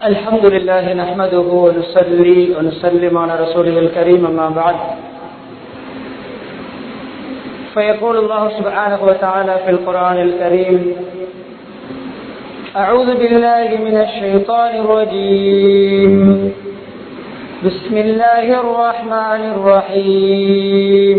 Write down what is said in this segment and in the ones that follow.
الحمد لله نحمده ونصلي ونسلم على رسوله الكريم أما بعد فيقول الله سبحانه وتعالى في القرآن الكريم أعوذ بالله من الشيطان الرجيم بسم الله الرحمن الرحيم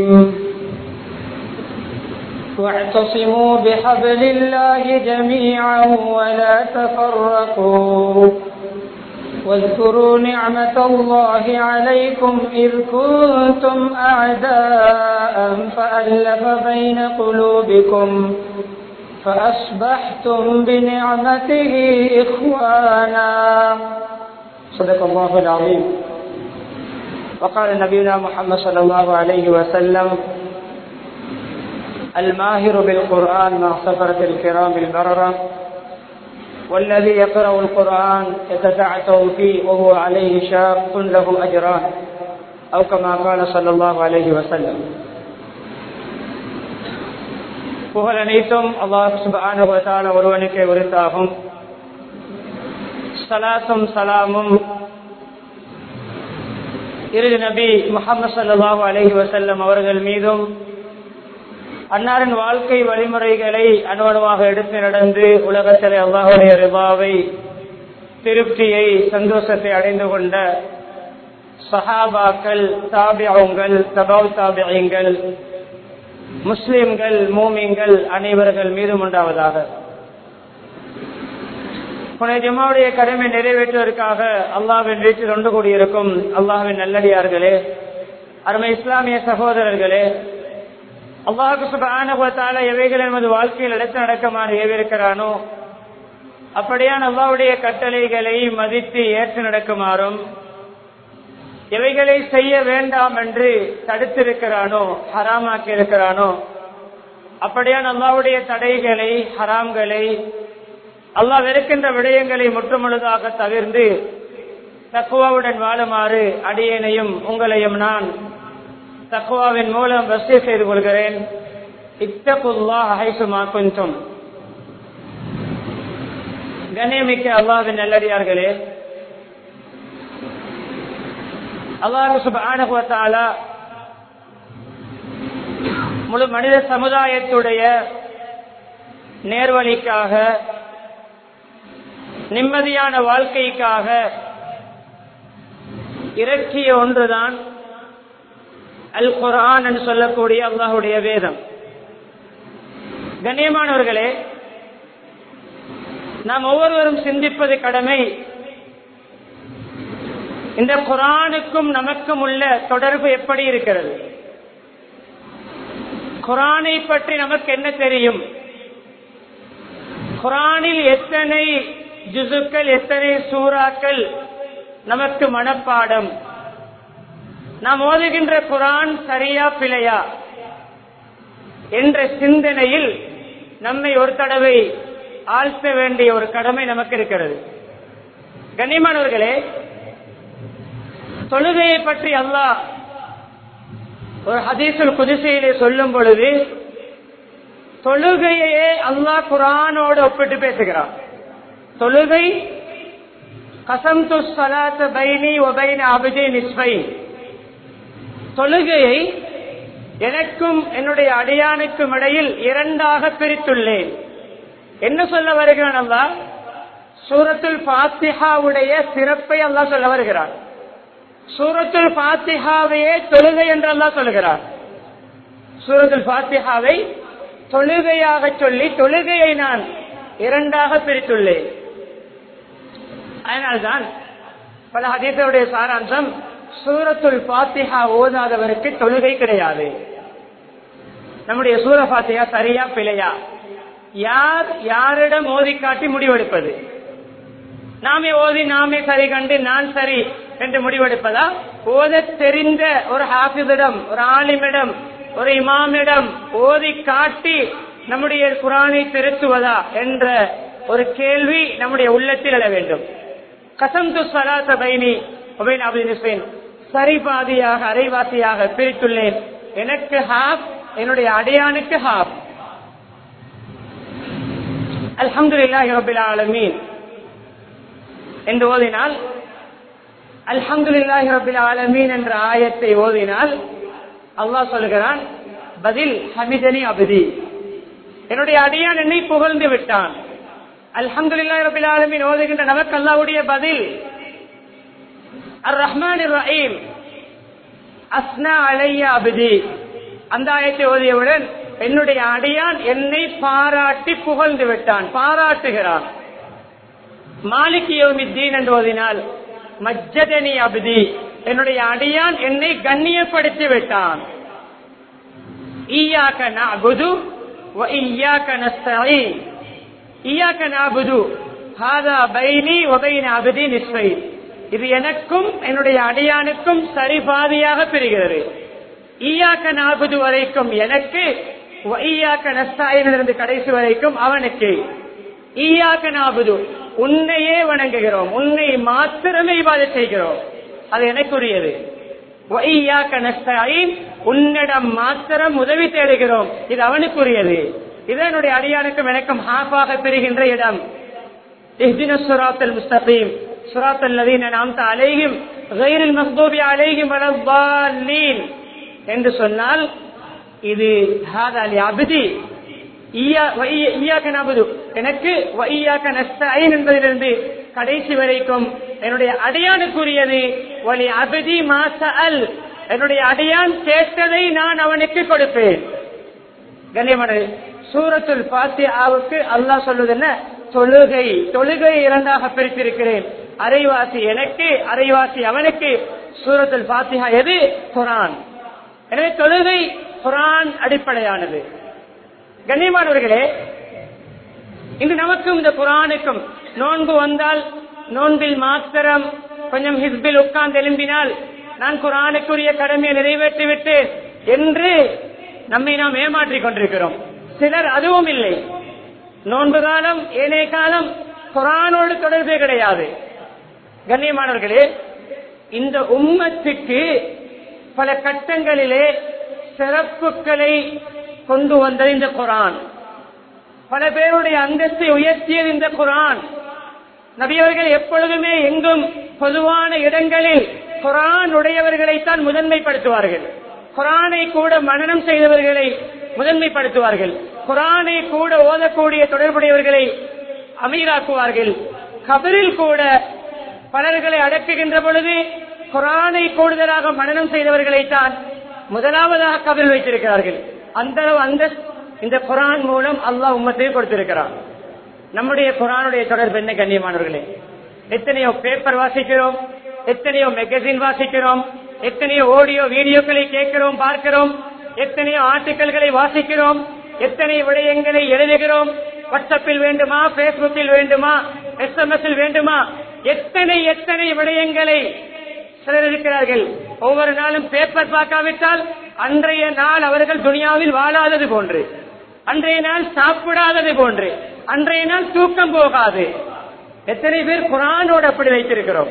واعتصموا بحبل الله جميعا ولا تفرقوا واذكروا نعمة الله عليكم إذ كنتم أعداء فألف بين قلوبكم فأصبحتم بنعمته إخوانا صدق الله العظيم وقال نبينا محمد صلى الله عليه وسلم الماهر بالقرآن مع سفرة الكرام البررة والذي يقرأ القرآن يتتعتع فيه وهو عليه شاق له أجران أو كما قال صلى الله عليه وسلم புகழ் அனைத்தும் அல்லாஹ் சுபான ஒருவனுக்கு உரித்தாகும் சலாத்தும் சலாமும் இறுதி நபி முகமது சல்லாஹூ அலஹி வசல்லம் அவர்கள் மீதும் அன்னாரின் வாழ்க்கை வழிமுறைகளை அனுவனமாக எடுத்து நடந்து உலகத்திலே அல்லாஹுடைய ரிபாவை திருப்தியை சந்தோஷத்தை அடைந்து கொண்ட சஹாபாக்கள் தாபியங்கள் தபாவ் தாபியங்கள் முஸ்லிம்கள் மூமிங்கள் அனைவர்கள் மீதும் உண்டாவதாக புனை ஜமாவுடைய கடமை நிறைவேற்றுவதற்காக அல்லாவின் வீட்டில் ஒன்று கூடியிருக்கும் அல்லாஹின் நல்லடியார்களே அருமை இஸ்லாமிய சகோதரர்களே அல்லாஹு சுபான எவைகள் நமது வாழ்க்கையில் எடுத்து நடக்குமாறு ஏவிருக்கிறானோ அப்படியான் அல்லாவுடைய கட்டளைகளை மதித்து ஏற்று நடக்குமாறும் எவைகளை செய்ய வேண்டாம் என்று தடுத்திருக்கிறானோ ஹராமாக்கி இருக்கிறானோ அப்படியான் அல்லாவுடைய தடைகளை ஹராம்களை அல்லாஹ் வெறுக்கின்ற விடயங்களை முற்றுமுழுதாக தவிர்ந்து தக்குவாவுடன் வாழுமாறு அடியேனையும் உங்களையும் நான் தக்குவாவின் மூலம் வசதி செய்து கொள்கிறேன் இத்தகுல்லா ஹைசுமா கொஞ்சம் கண்ணியமிக்க அல்லாவின் நல்லடியார்களே அல்லாஹு சுபானுவத்தால முழு மனித சமுதாயத்துடைய நேர்வழிக்காக நிம்மதியான வாழ்க்கைக்காக இறக்கிய ஒன்றுதான் அல் குரான் என்று சொல்லக்கூடிய அல்லாஹுடைய வேதம் கண்ணியமானவர்களே நாம் ஒவ்வொருவரும் சிந்திப்பது கடமை இந்த குரானுக்கும் நமக்கும் உள்ள தொடர்பு எப்படி இருக்கிறது குரானை பற்றி நமக்கு என்ன தெரியும் குரானில் எத்தனை ஜுசுக்கள் எத்தனை சூறாக்கள் நமக்கு மனப்பாடம் நாம் ஓதுகின்ற குரான் சரியா பிழையா என்ற சிந்தனையில் நம்மை ஒரு தடவை ஆழ்த்த வேண்டிய ஒரு கடமை நமக்கு இருக்கிறது கண்ணியமானவர்களே தொழுகையை பற்றி அல்லாஹ் ஒரு ஹதீசுல் குதிசையிலே சொல்லும் பொழுது தொழுகையே அல்லாஹ் குரானோடு ஒப்பிட்டு பேசுகிறான் தொழுகை கசம் து சலாத்த பைனி ஒபைன அபிஜய் நிஸ்பை தொழுகையை எனக்கும் என்னுடைய அடியானுக்கும் இடையில் இரண்டாக பிரித்துள்ளேன் என்ன சொல்ல வருகிறான் அல்லா சூரத்துல் பாத்திஹாவுடைய சிறப்பை அல்லா சொல்ல வருகிறான் சூரத்துல் பாத்திஹாவையே தொழுகை என்று அல்லா சொல்லுகிறார் சூரத்துல் பாத்திஹாவை தொழுகையாக சொல்லி தொழுகையை நான் இரண்டாக பிரித்துள்ளேன் அதனால்தான் பல ஹதீசருடைய சாராம்சம் சூரத்துல் பாத்திஹா ஓதாதவருக்கு தொழுகை கிடையாது நம்முடைய சூர பாத்தியா சரியா பிழையா யார் யாரிடம் ஓதி காட்டி முடிவெடுப்பது நாமே ஓதி நாமே சரி கண்டு நான் சரி என்று முடிவெடுப்பதா ஓத தெரிந்த ஒரு ஹாஃபிதிடம் ஒரு ஆலிமிடம் ஒரு இமாமிடம் ஓதி காட்டி நம்முடைய குரானை திருத்துவதா என்ற ஒரு கேள்வி நம்முடைய உள்ளத்தில் எழ வேண்டும் கசந்து சலாத்த பைனி சரி பாதியாக அரைவாசியாக பிரித்துள்ளேன் எனக்கு ஹாப் என்னுடைய அடையானுக்கு ஹாப் அல்ஹம்துலில்லாஹி ரபில் ஆலமீன் என்று ஓதினால் அல்ஹம்துலில்லாஹி ரபில் ஆலமீன் என்ற ஆயத்தை ஓதினால் அல்லாஹ் சொல்லுகிறான் பதில் ஹமிதனி அபதி என்னுடைய அடியான் என்னை புகழ்ந்து விட்டான் அல்ஹம்துலில்லாஹி ரபில் ஆலமீன் ஓதுகின்ற நமக்கு அல்லாஹ்வுடைய பதில் அர் ரஹ்மான் ரஹீம் அஸ்னா அலைய அபிதி அந்த ஆயத்தை ஓதியவுடன் என்னுடைய அடியான் என்னை பாராட்டி புகழ்ந்து விட்டான் பாராட்டுகிறான் மாலிக் யோமித்தீன் என்று ஓதினால் மஜ்ஜதனி அபிதி என்னுடைய அடியான் என்னை கண்ணியப்படுத்தி விட்டான் ஈயாக்க நஅபுது வ ஈயாக்க நஸ்தஈன் ஈயாக்க நஅபுது ஹாதா பைனி வ பைன அபிதி நிஸ்ஃபைன் இது எனக்கும் என்னுடைய அடியானுக்கும் சரிபாதியாக பிரிகிறது ஈயாக்க நாபுது வரைக்கும் எனக்கு வ ஈயாக்க நஸ்தாயிலிருந்து கடைசி வரைக்கும் அவனுக்கு ஈயாக்க நாபுது உன்னையே வணங்குகிறோம் உன்னை மாத்திரமே இவாத செய்கிறோம் அது எனக்குரியது வ ஈயாக்க நஸ்தாயின் உன்னிடம் மாத்திரம் உதவி தேடுகிறோம் இது அவனுக்குரியது இது என்னுடைய அடியானுக்கும் எனக்கும் ஹாஃபாக பெறுகின்ற இடம் اهدنا الصراط المستقيم صراط الذين انعمت عليهم غير المغضوب عليهم ولا الضالين என்று சொன்னால் இது ஹாதா லி அப்தி ஈயாக்க நபுது எனக்கு வையாக்க நஸ்தாயின் என்பதிலிருந்து கடைசி வரைக்கும் என்னுடைய அடியானுக்குரியது வலி அபிதி மாச அல் என்னுடைய அடியான் கேட்டதை நான் அவனுக்கு கொடுப்பேன் கண்ணியமான சூரத்துல் பாத்தியாவுக்கு அல்லாஹ் சொல்வது என்ன தொழுகை தொழுகை இரண்டாக பிரித்திருக்கிறேன் அரைவாசி எனக்கு அரைவாசி அவனுக்கு சூரத்துல் பாத்தியா எது குரான் எனவே தொழுகை குரான் அடிப்படையானது கண்ணியமானவர்களே இன்று நமக்கும் இந்த குரானுக்கும் நோன்பு வந்தால் நோன்பில் மாத்திரம் கொஞ்சம் ஹிஸ்பில் உட்கார்ந்து எழும்பினால் நான் குரானுக்குரிய கடமையை நிறைவேற்றிவிட்டேன் என்று நம்மை நாம் ஏமாற்றிக் கொண்டிருக்கிறோம் சிலர் அதுவும் இல்லை நோன்பு காலம் ஏனைய காலம் குரானோடு தொடர்பே கிடையாது கண்ணியமானவர்களே இந்த உம்மத்துக்கு பல கட்டங்களிலே சிறப்புகளை கொண்டு வந்தது இந்த குரான் பல பேருடைய அந்தஸ்தை உயர்த்தியது இந்த குரான் நபியவர்கள் எப்பொழுதுமே எங்கும் பொதுவான இடங்களில் குரான் உடையவர்களைத்தான் முதன்மைப்படுத்துவார்கள் குரானை கூட மனனம் செய்தவர்களை முதன்மைப்படுத்துவார்கள் குரானை கூட ஓதக்கூடிய தொடர்புடையவர்களை அமீராக்குவார்கள் கபரில் கூட பலர்களை அடக்குகின்ற பொழுது குரானை கூடுதலாக மனனம் செய்தவர்களைத்தான் முதலாவதாக கபரில் வைத்திருக்கிறார்கள் அந்த அளவு அந்த இந்த குரான் மூலம் அல்லாஹ் உம்மத்தை கொடுத்திருக்கிறான் நம்முடைய குரானுடைய தொடர்பு என்ன கண்ணியமானவர்களே எத்தனையோ பேப்பர் வாசிக்கிறோம் எத்தனையோ மேகசின் வாசிக்கிறோம் எத்தனையோ ஆடியோ வீடியோக்களை கேட்கிறோம் பார்க்கிறோம் எத்தனையோ ஆர்டிக்கல்களை வாசிக்கிறோம் எத்தனை விடயங்களை எழுதுகிறோம் வாட்ஸ்அப்பில் வேண்டுமா பேஸ்புக்கில் வேண்டுமா எஸ்எம்எஸ் வேண்டுமா எத்தனை எத்தனை விடயங்களை சிலர் இருக்கிறார்கள் ஒவ்வொரு நாளும் பேப்பர் பார்க்காவிட்டால் அன்றைய நாள் அவர்கள் துனியாவில் வாழாதது போன்று அன்றைய நாள் சாப்பிடாதது போன்று அன்றைய நாள் தூக்கம் போகாது எத்தனை பேர் குரானோடு அப்படி வைத்திருக்கிறோம்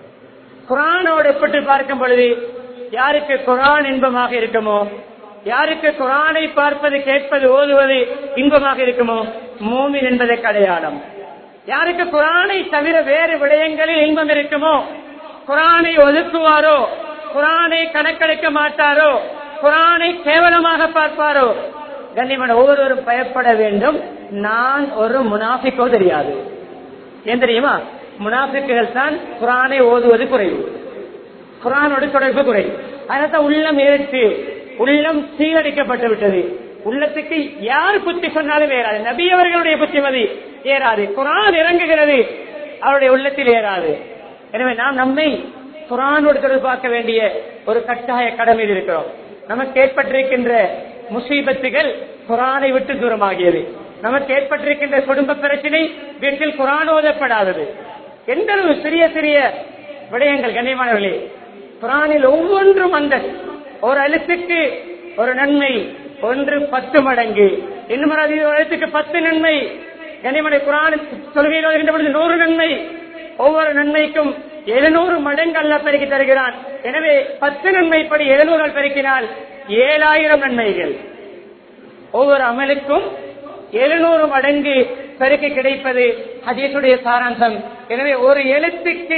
குரானோடு எப்படி பார்க்கும் பொழுது யாருக்கு குரான் இன்பமாக இருக்குமோ யாருக்கு குரானை பார்ப்பது கேட்பது ஓதுவது இன்பமாக இருக்குமோ மூமின் என்பதற்கு அடையாளம் யாருக்கு குரானை தவிர வேறு விடயங்களில் இன்பம் இருக்குமோ குரானை ஒதுக்குவாரோ குரானை கணக்கெடுக்க மாட்டாரோ குரானை கேவலமாக பார்ப்பாரோ கண்ணியமான ஒவ்வொருவரும் பயப்பட வேண்டும் நான் ஒரு முனாஃபிக்கோ தெரியாது ஏன் தெரியுமா முனாஃபிக்குகள் தான் குரானை ஓதுவது குறைவு குரானோடு தொடர்பு குறைவு அதனால்தான் உள்ளம் ஏற்று உள்ளம் சீரடிக்கப்பட்டு விட்டது உள்ளத்துக்கு யார் புத்தி சொன்னாலும் ஏறாது நபி அவர்களுடைய புத்திமதி ஏறாது குரான் இறங்குகிறது அவருடைய உள்ளத்தில் ஏறாது எனவே நாம் நம்மை குரானோடு தொடர்பாக்க வேண்டிய ஒரு கட்டாய கடமையில் இருக்கிறோம் நமக்கு ஏற்பட்டிருக்கின்ற முசீபத்துகள் குரானை விட்டு தூரமாகியது நமக்கு ஏற்பட்டிருக்கின்ற குடும்ப பிரச்சனை வீட்டில் குரான் ஓதப்படாதது எந்த அளவு சிறிய சிறிய விடயங்கள் கண்ணியமானவர்களே குரானில் ஒவ்வொன்றும் அந்த ஒரு எழுத்துக்கு ஒரு நன்மை ஒன்று பத்து மடங்கு இன்னும் ஒரு அதிக எழுத்துக்கு பத்து நன்மை கனிமனை குரான் தொழுகையில் வருகின்ற பொழுது நூறு நன்மை ஒவ்வொரு நன்மைக்கும் எழுநூறு மடங்கு அல்ல பெருக்கி தருகிறான் எனவே பத்து நன்மைப்படி எழுநூறு பெருக்கினால் ஏழாயிரம் நன்மைகள் ஒவ்வொரு அமலுக்கும் எழுநூறு மடங்கு பெருக்கி கிடைப்பது ஹதீசுடைய சாராம்சம் எனவே ஒரு எழுத்துக்கு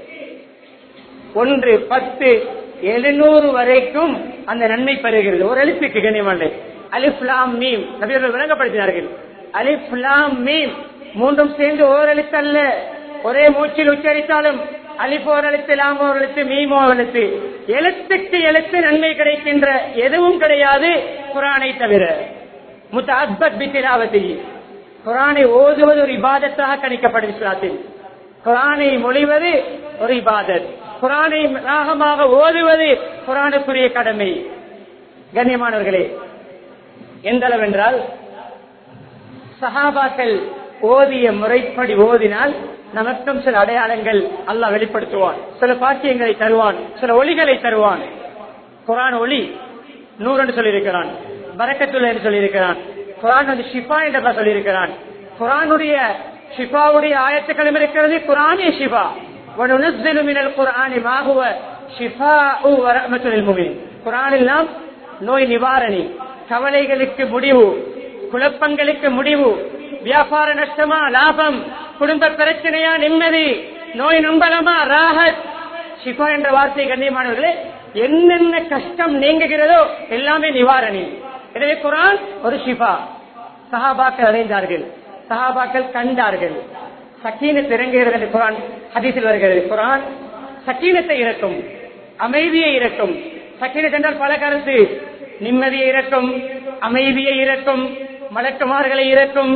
ஒன்று பத்து எழுநூறு வரைக்கும் அந்த நன்மை பெறுகிறது ஒரு எழுத்துக்கு கண்ணியமாண்டே அலிஃப்லாம் மீம் நபியர்கள் விளங்கப்படுத்தினார்கள் அலிஃப்லாம் மீம் மூன்றும் சேர்ந்து ஓர் எழுத்து அல்ல ஒரே மூச்சில் உச்சரித்தாலும் அலிஃப் ஓர் எழுத்து லாம் ஓர் எழுத்து மீம் ஓர் எழுத்து எழுத்துக்கு எழுத்து நன்மை கிடைக்கின்ற எதுவும் கிடையாது குரானை தவிர முத்த அக்பத் பித்திலாவதி குரானை ஓதுவது ஒரு இபாதத்தாக கணிக்கப்படும் இஸ்லாத்தில் குரானை மொழிவது ஒரு இபாதத் குரானை ராகமாக ஓதுவது குரானுக்குரிய கடமை கண்ணியமானவர்களே எந்த அளவென்றால் சஹாபாக்கள் ஓதிய முறைப்படி ஓதினால் நமக்கும் சில அடையாளங்கள் அல்லாஹ் வெளிப்படுத்துவான் சில பாக்கியங்களை தருவான் சில ஒளிகளை தருவான் குரான் ஒளி நூறு என்று சொல்லியிருக்கிறான் பரக்கத்துள்ள என்று சொல்லியிருக்கிறான் குரான் வந்து ஷிஃபா என்று சொல்லியிருக்கிறான் குரானுடைய ஷிஃபாவுடைய ஆயத்துக்களும் இருக்கிறது குரானே ஷிஃபா وَنُنَزِّلُ مِنَ الْقُرْآنِ مَا هُوَ شِفَاءٌ وَرَحْمَةٌ لِلْمُؤْمِنِينَ குரானில் நாம் நோய் நிவாரணி கவலைகளுக்கு முடிவு குழப்பங்களுக்கு முடிவு வியாபார நஷ்டமா லாபம் குடும்ப பிரச்சனையா நிம்மதி நோய் நம்பலமா ராகத் ஷிஃபா என்ற வார்த்தை கண்ணியமானவர்களே என்னென்ன கஷ்டம் நீங்குகிறதோ எல்லாமே நிவாரணி எனவே குரான் ஒரு ஷிஃபா சஹாபாக்கள் அடைந்தார்கள் சஹாபாக்கள் கண்டார்கள் சக்கீனத்தை இறங்குகிறது என்று குரான் ஹதீஸில் வருகிறது குரான் சக்கீனத்தை இறக்கும் அமைதியை இறக்கும் சக்கீனத் என்றால் பல கருத்து நிம்மதியை இறக்கும் அமைதியை இறக்கும் மலக்குமார்களை இறக்கும்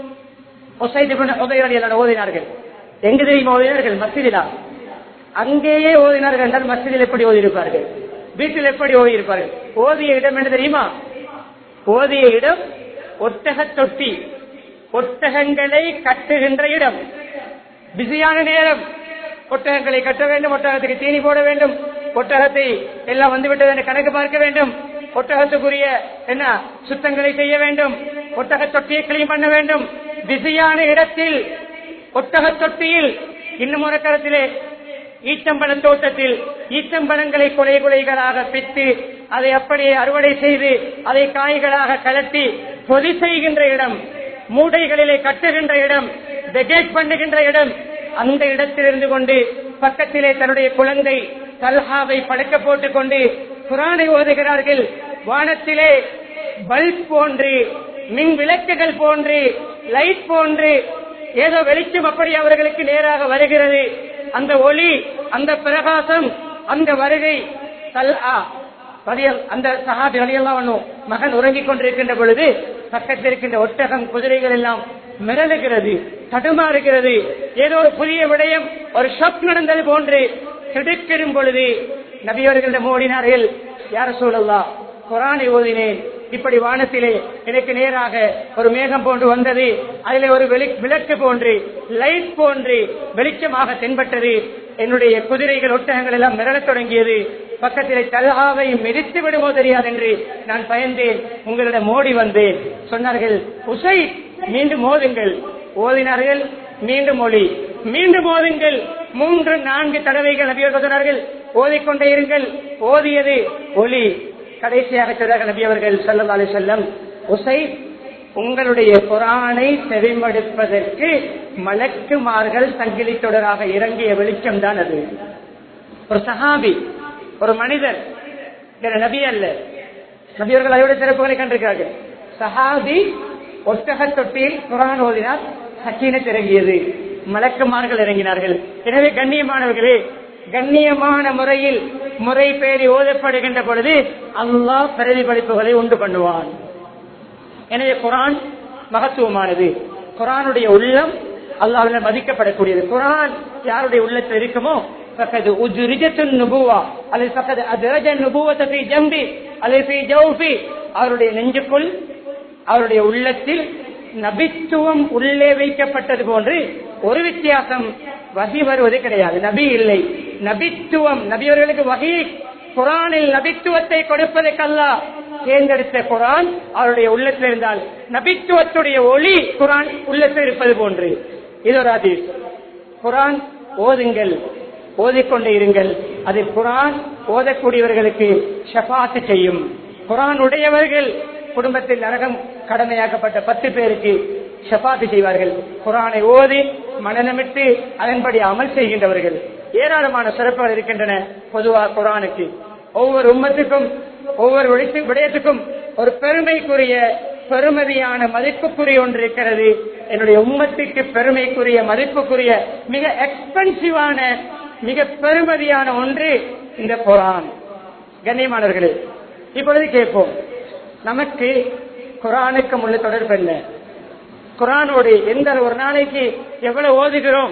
ஓதினார்கள் எங்கு தெரியுமா ஓதினார்கள் மசிதிலா அங்கேயே ஓதினார்கள் என்றால் மசிதில் எப்படி ஓதியிருப்பார்கள் வீட்டில் எப்படி ஓதியிருப்பார்கள் ஓதிய இடம் என்று தெரியுமா ஓதிய இடம் ஒட்டக தொட்டி ஒட்டகங்களை கட்டுகின்ற இடம் பிஸியான நேரம் ஒட்டகங்களை கட்ட வேண்டும் ஒட்டகத்துக்கு தீனி போட வேண்டும் ஒட்டகத்தை எல்லாம் வந்துவிட்டது என்று கணக்கு பார்க்க வேண்டும் ஒட்டகத்துக்குரிய என்ன சுத்தங்களை செய்ய வேண்டும் ஒட்டக தொட்டியை கிளீன் பண்ண வேண்டும் பிஸியான இடத்தில் ஒட்டக தொட்டியில் இன்னும் ஒரு கரத்திலே ஈச்சம்பழ தோட்டத்தில் ஈச்சம்பழங்களை கொலை கொலைகளாக பித்து அதை அப்படியே அறுவடை செய்து அதை காய்களாக கலட்டி பொதி செய்கின்ற இடம் மூடைகளிலே கட்டுகின்ற இடம் டெகேட் பண்ணுகின்ற இடம் அந்த இடத்தில் இருந்து கொண்டு பக்கத்திலே தன்னுடைய குழந்தை தல்ஹாவை படுக்க போட்டுக் கொண்டு குரானை ஓதுகிறார்கள் வானத்திலே பல்ப் போன்று மின் விளக்குகள் போன்று லைட் போன்று ஏதோ வெளிச்சம் அப்படி அவர்களுக்கு நேராக வருகிறது அந்த ஒளி அந்த பிரகாசம் அந்த வருகை தல்ஹா பதியல் அந்த சஹாபி வழியெல்லாம் மகன் உறங்கிக் கொண்டிருக்கின்ற பொழுது பக்கத்தில் இருக்கின்ற ஒட்டகம் குதிரைகள் எல்லாம் மிரளுகிறது தடுமாறுகிறது ஏதோ ஒரு புதிய விடயம் ஒரு ஷப் நடந்தது போன்று திடுக்கிடும் பொழுது நபியவர்களிடம் ஓடினார்கள் யார சூழல்லா குரானை ஓதினேன் இப்படி வானத்திலே எனக்கு நேராக ஒரு மேகம் போன்று வந்தது அதிலே ஒரு வெளி- விளக்கு போன்று லைட் போன்று வெளிச்சமாக தென்பட்டது என்னுடைய குதிரைகள் ஒட்டகங்கள் எல்லாம் மிரளத் தொடங்கியது பக்கத்திலே தல்ஹாவை மிதித்து விடுமோ தெரியாது என்று நான் பயந்தேன் உங்களிடம் ஓடி வந்தேன் சொன்னார்கள் உசை மீண்டும் மோதுங்கள் ஓதினார்கள் மீண்டும் ஒளி மீண்டும் ஓதுங்கள் மூன்று நான்கு தடவைகள் நபியர்கள் சொன்னார்கள் ஓதிக்கொண்டே இருங்கள் ஓதியது ஒளி கடைசியாக சொன்னார்கள் நபி அவர்கள் சல்லா அலி செல்லம் உசை உங்களுடைய குரானை செவிமடுப்பதற்கு மலக்குமார்கள் சங்கிலி தொடராக இறங்கிய வெளிச்சம் தான் அது ஒரு சஹாபி ஒரு மனிதர் வேற நபி அல்ல நபியர்கள் அதோட சிறப்புகளை கண்டிருக்கிறார்கள் சஹாபி ஒட்டக தொட்டியில் குரான் ஓதினார் சக்கீனத் இறங்கியது மலக்குமார்கள் இறங்கினார்கள் எனவே கண்ணியமானவர்களே கண்ணியமான முறையில் முறை பேரி ஓதப்படுகின்ற பொழுது அல்லாஹ் பிரதிபலிப்புகளை உண்டு பண்ணுவான் எனவே குரான் மகத்துவமானது குரானுடைய உள்ளம் அல்லாஹ்வினால் மதிக்கப்படக்கூடியது குரான் யாருடைய உள்ளத்தில் இருக்குமோ பக்கத்து உஜ்ரிஜத்துன் நுபுவா அல்லது பக்கத்து அதரஜ நுபுவத்தை ஃபீ ஜம்பி அல்லது ஃபீ ஜௌஃபி அவருடைய நெஞ்சுக்குள் அவருடைய உள்ளத்தில் நபித்துவம் உள்ளே வைக்கப்பட்டது போன்று ஒரு வித்தியாசம் வகி வருவது கிடையாது நபி இல்லை நபித்துவம் நபியவர்களுக்கு வகி குரானில் நபித்துவத்தை கொடுப்பதற்கல்லா தேர்ந்தெடுத்த குரான் அவருடைய உள்ளத்தில் இருந்தால் நபித்துவத்துடைய ஒளி குரான் உள்ளத்தில் இருப்பது போன்று இது ஒரு அதீஸ் குரான் ஓதுங்கள் ஓதிக்கொண்டே இருங்கள் அது குரான் ஓதக்கூடியவர்களுக்கு ஷபாத்து செய்யும் குரான் உடையவர்கள் குடும்பத்தில் நரகம் கடமையாக்கப்பட்ட பத்து பேருக்கு ஷபாத்து செய்வார்கள் குரானை ஓதி மனநமிட்டு அதன்படி அமல் செய்கின்றவர்கள் ஏராளமான சிறப்புகள் இருக்கின்றன பொதுவாக குரானுக்கு ஒவ்வொரு உம்மத்துக்கும் ஒவ்வொரு விடயத்து- விடயத்துக்கும் ஒரு பெருமைக்குரிய பெருமதியான மதிப்புக்குரிய ஒன்று இருக்கிறது என்னுடைய உம்மத்துக்கு பெருமைக்குரிய மதிப்புக்குரிய மிக எக்ஸ்பென்சிவான மிக பெருமதியான ஒன்று இந்த குரான் கண்ணியமானவர்களே இப்பொழுது கேட்போம் நமக்கு குரானுக்கும் உள்ள தொடர்பு என்ன குரானோடு எந்த ஒரு நாளைக்கு எவ்வளவு ஓதுகிறோம்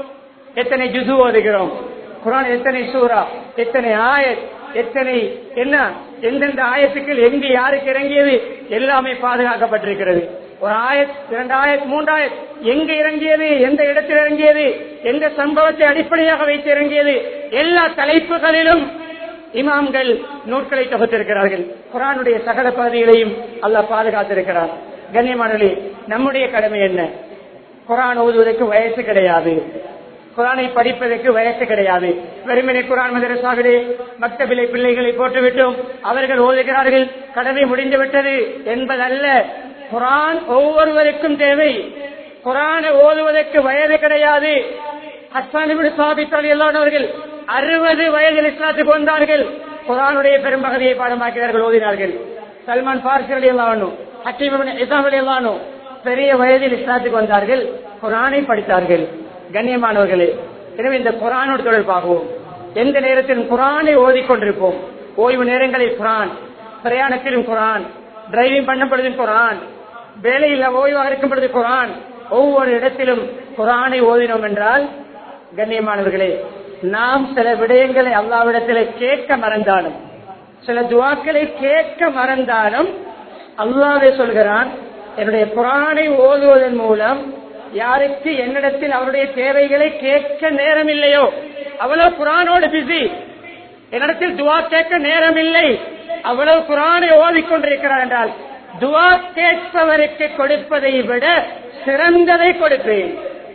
எத்தனை ஜுது ஓதுகிறோம் குரான் எத்தனை சூரா எத்தனை ஆயத் எத்தனை என்ன எந்தெந்த ஆயத்துக்கள் எங்கு யாருக்கு இறங்கியது எல்லாமே பாதுகாக்கப்பட்டிருக்கிறது ஒரு ஆயத் இரண்டு ஆயத் மூன்றாயத் எங்கு இறங்கியது எந்த இடத்தில் இறங்கியது எந்த சம்பவத்தை அடிப்படையாக வைத்து இறங்கியது எல்லா தலைப்புகளிலும் இமாம்கள் நூட்களை தொகுத்திருக்கிறார்கள் குரானுடைய சகல பகுதிகளையும் அல்லாஹ் பாதுகாத்திருக்கிறார் கண்ணியமானே நம்முடைய கடமை என்ன குரான் ஓதுவதற்கு வயசு கிடையாது குரானை படிப்பதற்கு வயசு கிடையாது வெறுமனை குரான் மதரசாவிலே மக்தபிலை பிள்ளைகளை போட்டுவிட்டோம் அவர்கள் ஓதுகிறார்கள் கடமை முடிந்து விட்டது என்பதல்ல குரான் ஒவ்வொருவருக்கும் தேவை குரானை ஓதுவதற்கு வயது கிடையாது ஹஸ்தானிபின் சாபித் அலி அவர்கள் அறுபது வயதில் இஸ்லாத்துக்கு வந்தார்கள் குரானுடைய பெரும்பகுதியை பாடமாக்கிறார்கள் ஓதினார்கள் சல்மான் பார்சி அலி அல்லானோ ஹக்கீம் இசாம் அலி அல்லானோ பெரிய வயதில் இஸ்லாத்துக்கு வந்தார்கள் குரானை படித்தார்கள் கண்ணியமானவர்களே எனவே இந்த குரானோடு தொடர்பாகவும் எந்த நேரத்திலும் குரானை ஓதிக்கொண்டிருப்போம் ஓய்வு நேரங்களில் குரான் பிரயாணத்திலும் குரான் டிரைவிங் பண்ணும் பொழுதும் குரான் வேலையில் ஓய்வாக இருக்கும் பொழுது குரான் ஒவ்வொரு இடத்திலும் குரானை ஓதினோம் என்றால் கண்ணியமானவர்களே நாம் சில விடயங்களை அல்லாவிடத்தில் கேட்க மறந்தாலும் சில துவாக்களை கேட்க மறந்தாலும் அல்லாவே சொல்கிறான் என்னுடைய குரானை ஓதுவதன் மூலம் யாருக்கு என்னிடத்தில் அவருடைய தேவைகளை கேட்க நேரம் இல்லையோ அவ்வளவு குரானோடு பிஸி என்னிடத்தில் துவா கேட்க நேரம் இல்லை அவ்வளவு குரானை ஓதிக்கொண்டிருக்கிறார் என்றால் துவா கேட்பவருக்கு கொடுப்பதை விட சிறந்ததை கொடுப்பேன்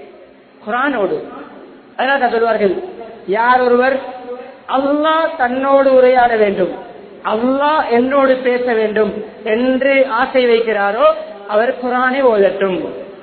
குரானோடு அதனால சொல்வார்கள் யார் ஒருவர் அல்லாஹ் தன்னோடு உரையாட வேண்டும் அல்லாஹ் என்னோடு பேச வேண்டும் என்று ஆசை வைக்கிறாரோ அவர் குரானை ஓதட்டும்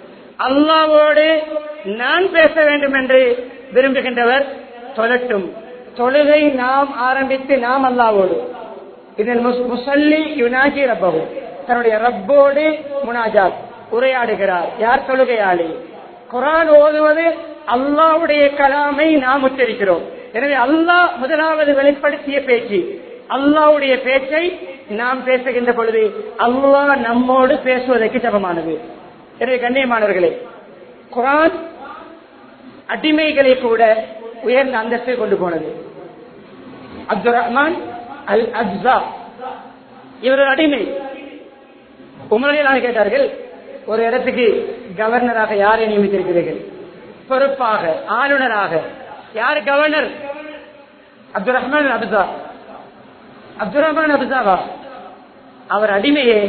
அல்லாவோடு நான் பேச வேண்டும் என்று விரும்புகின்றவர் தொழட்டும் தொழுகை நாம் ஆரம்பித்து நாம் அல்லாவோடு இதில் முஸ்- முசல்லி யுனாகி ரப்பகு தன்னுடைய ரப்போடு முனாஜாத் உரையாடுகிறார் யார் தொழுகையாளி குரான் ஓதுவது அல்லாவுடைய கலாமை நாம் உச்சரிக்கிறோம் எனவே அல்லாஹ் முதலாவது வெளிப்படுத்திய பேச்சு அல்லாவுடைய பேச்சை நாம் பேசுகின்ற பொழுது அல்லாஹ் நம்மோடு பேசுவதற்கு சமமானது எனவே கண்ணியமானவர்களே குரான் அடிமைகளை கூட உயர்ந்த அந்தஸ்தை கொண்டு போனது அப்துல் ரஹ்மான் அல் அப்சா இவர் ஒரு அடிமை உமரையில் கேட்டார்கள் ஒரு இடத்துக்கு கவர்னராக யாரை நியமித்திருக்கிறீர்கள் பொறுப்பாக ஆளுநராக யார் கவர்னர் அப்துல் ரஹ்மான் அப்சா அப்துல் ரஹ்மான் அப்சாவா அவர் அடிமையே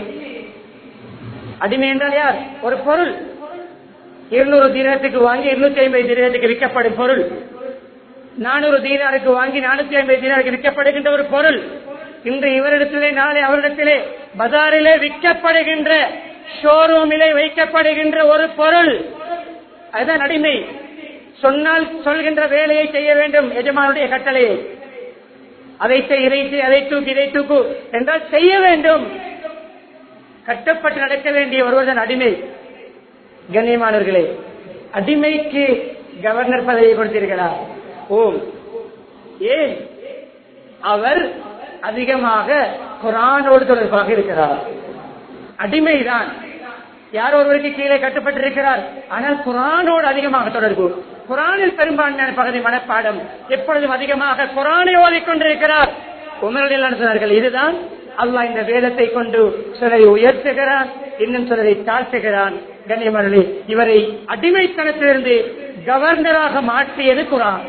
அடிமை என்றால் யார் ஒரு பொருள் இருநூறு தீனத்துக்கு வாங்கி இருநூத்தி ஐம்பது தீனத்துக்கு விற்கப்படும் பொருள் நானூறு தீனாருக்கு வாங்கி நானூத்தி ஐம்பது தீனாருக்கு விற்கப்படுகின்ற ஒரு பொருள் இன்று இவரிடத்திலே நாளை அவரிடத்திலே பஜாரிலே விற்கப்படுகின்ற ஷோரூமிலே வைக்கப்படுகின்ற ஒரு பொருள் அதுதான் அடிமை சொன்னால் சொல்கின்ற வேலையை செய்ய வேண்டும் எஜமானுடைய கட்டளையை அதை செய் இதை செய் அதை தூக்கு இதை தூக்கு என்றால் செய்ய வேண்டும் கட்டப்பட்டு நடக்க வேண்டிய ஒருவர்தான் அடிமை கண்ணியமானவர்களே அடிமைக்கு கவர்னர் பதவியை கொடுத்தீர்களா ஓம் ஏன் அவர் அதிகமாக குரானோடு தொடர்பாக இருக்கிறார் அடிமைதான் யார் ஒருவருக்கு கீழே கட்டுப்பட்டிருக்கிறார் ஆனால் குரானோடு அதிகமாக தொடர்பு குரானில் பெரும்பான்மையான பகுதி மனப்பாடம் எப்பொழுதும் அதிகமாக குரானை ஓதிக்கொண்டிருக்கிறார் உமரில் சொன்னார்கள் இதுதான் அல்லாஹ் இந்த வேதத்தை கொண்டு சிலரை உயர்த்துகிறான் இன்னும் சிலரை தாழ்த்துகிறான் கண்ணியமர்களே இவரை அடிமைத்தனத்திலிருந்து கவர்னராக மாற்றியது குரான்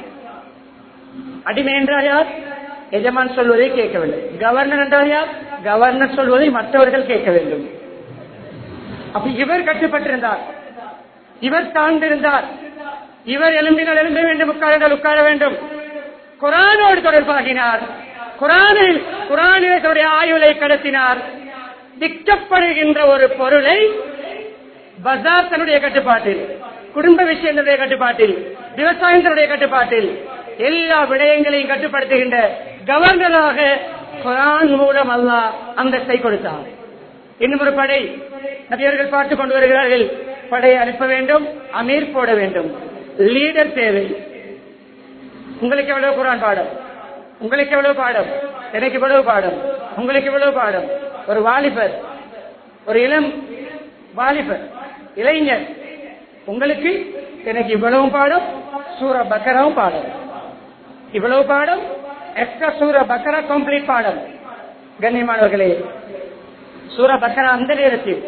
அடிமை என்றால் யார் எஜமான் சொல்வதை கேட்க வேண்டும் கவர்னர் என்றால் யார் கவர்னர் சொல்வதை மற்றவர்கள் கேட்க வேண்டும் அப்ப இவர் கட்டுப்பட்டிருந்தார் இவர் தாழ்ந்திருந்தார் இவர் எழும்பினால் எழும்ப வேண்டும் உட்கார்ந்தால் உட்கார வேண்டும் குரானோடு தொடர்பாகினார் குரானில் குரானிலே தன்னுடைய ஆயுளை கடத்தினார் விற்கப்படுகின்ற ஒரு பொருளை பஜார் தன்னுடைய கட்டுப்பாட்டில் குடும்ப விஷயம் தன்னுடைய கட்டுப்பாட்டில் விவசாயம் தன்னுடைய கட்டுப்பாட்டில் எல்லா விடயங்களையும் கட்டுப்படுத்துகின்ற கவர்னராக குரான் மூலம் அல்லாஹ் அந்தஸ்தை கொடுத்தான் இன்னும் ஒரு படை நபியர்கள் பார்த்து கொண்டு வருகிறார்கள் படையை அனுப்ப வேண்டும் அமீர் போட வேண்டும் லீடர் தேவை உங்களுக்கு எவ்வளவு குரான் பாடம் உங்களுக்கு எவ்வளவு பாடம் எனக்கு எவ்வளவு பாடம் உங்களுக்கு எவ்வளவு பாடம் ஒரு வாலிபர் ஒரு இளம் வாலிபர் இளைஞர் உங்களுக்கு எனக்கு இவ்வளவு பாடம் சூர பக்கராவும் பாடம் இவ்வளவு பாடம் எக்ஸ்ட்ரா சூர பக்கரா கம்ப்ளீட் பாடம் கண்ணியமானவர்களே சூர பக்கரா அந்த நேரத்தில்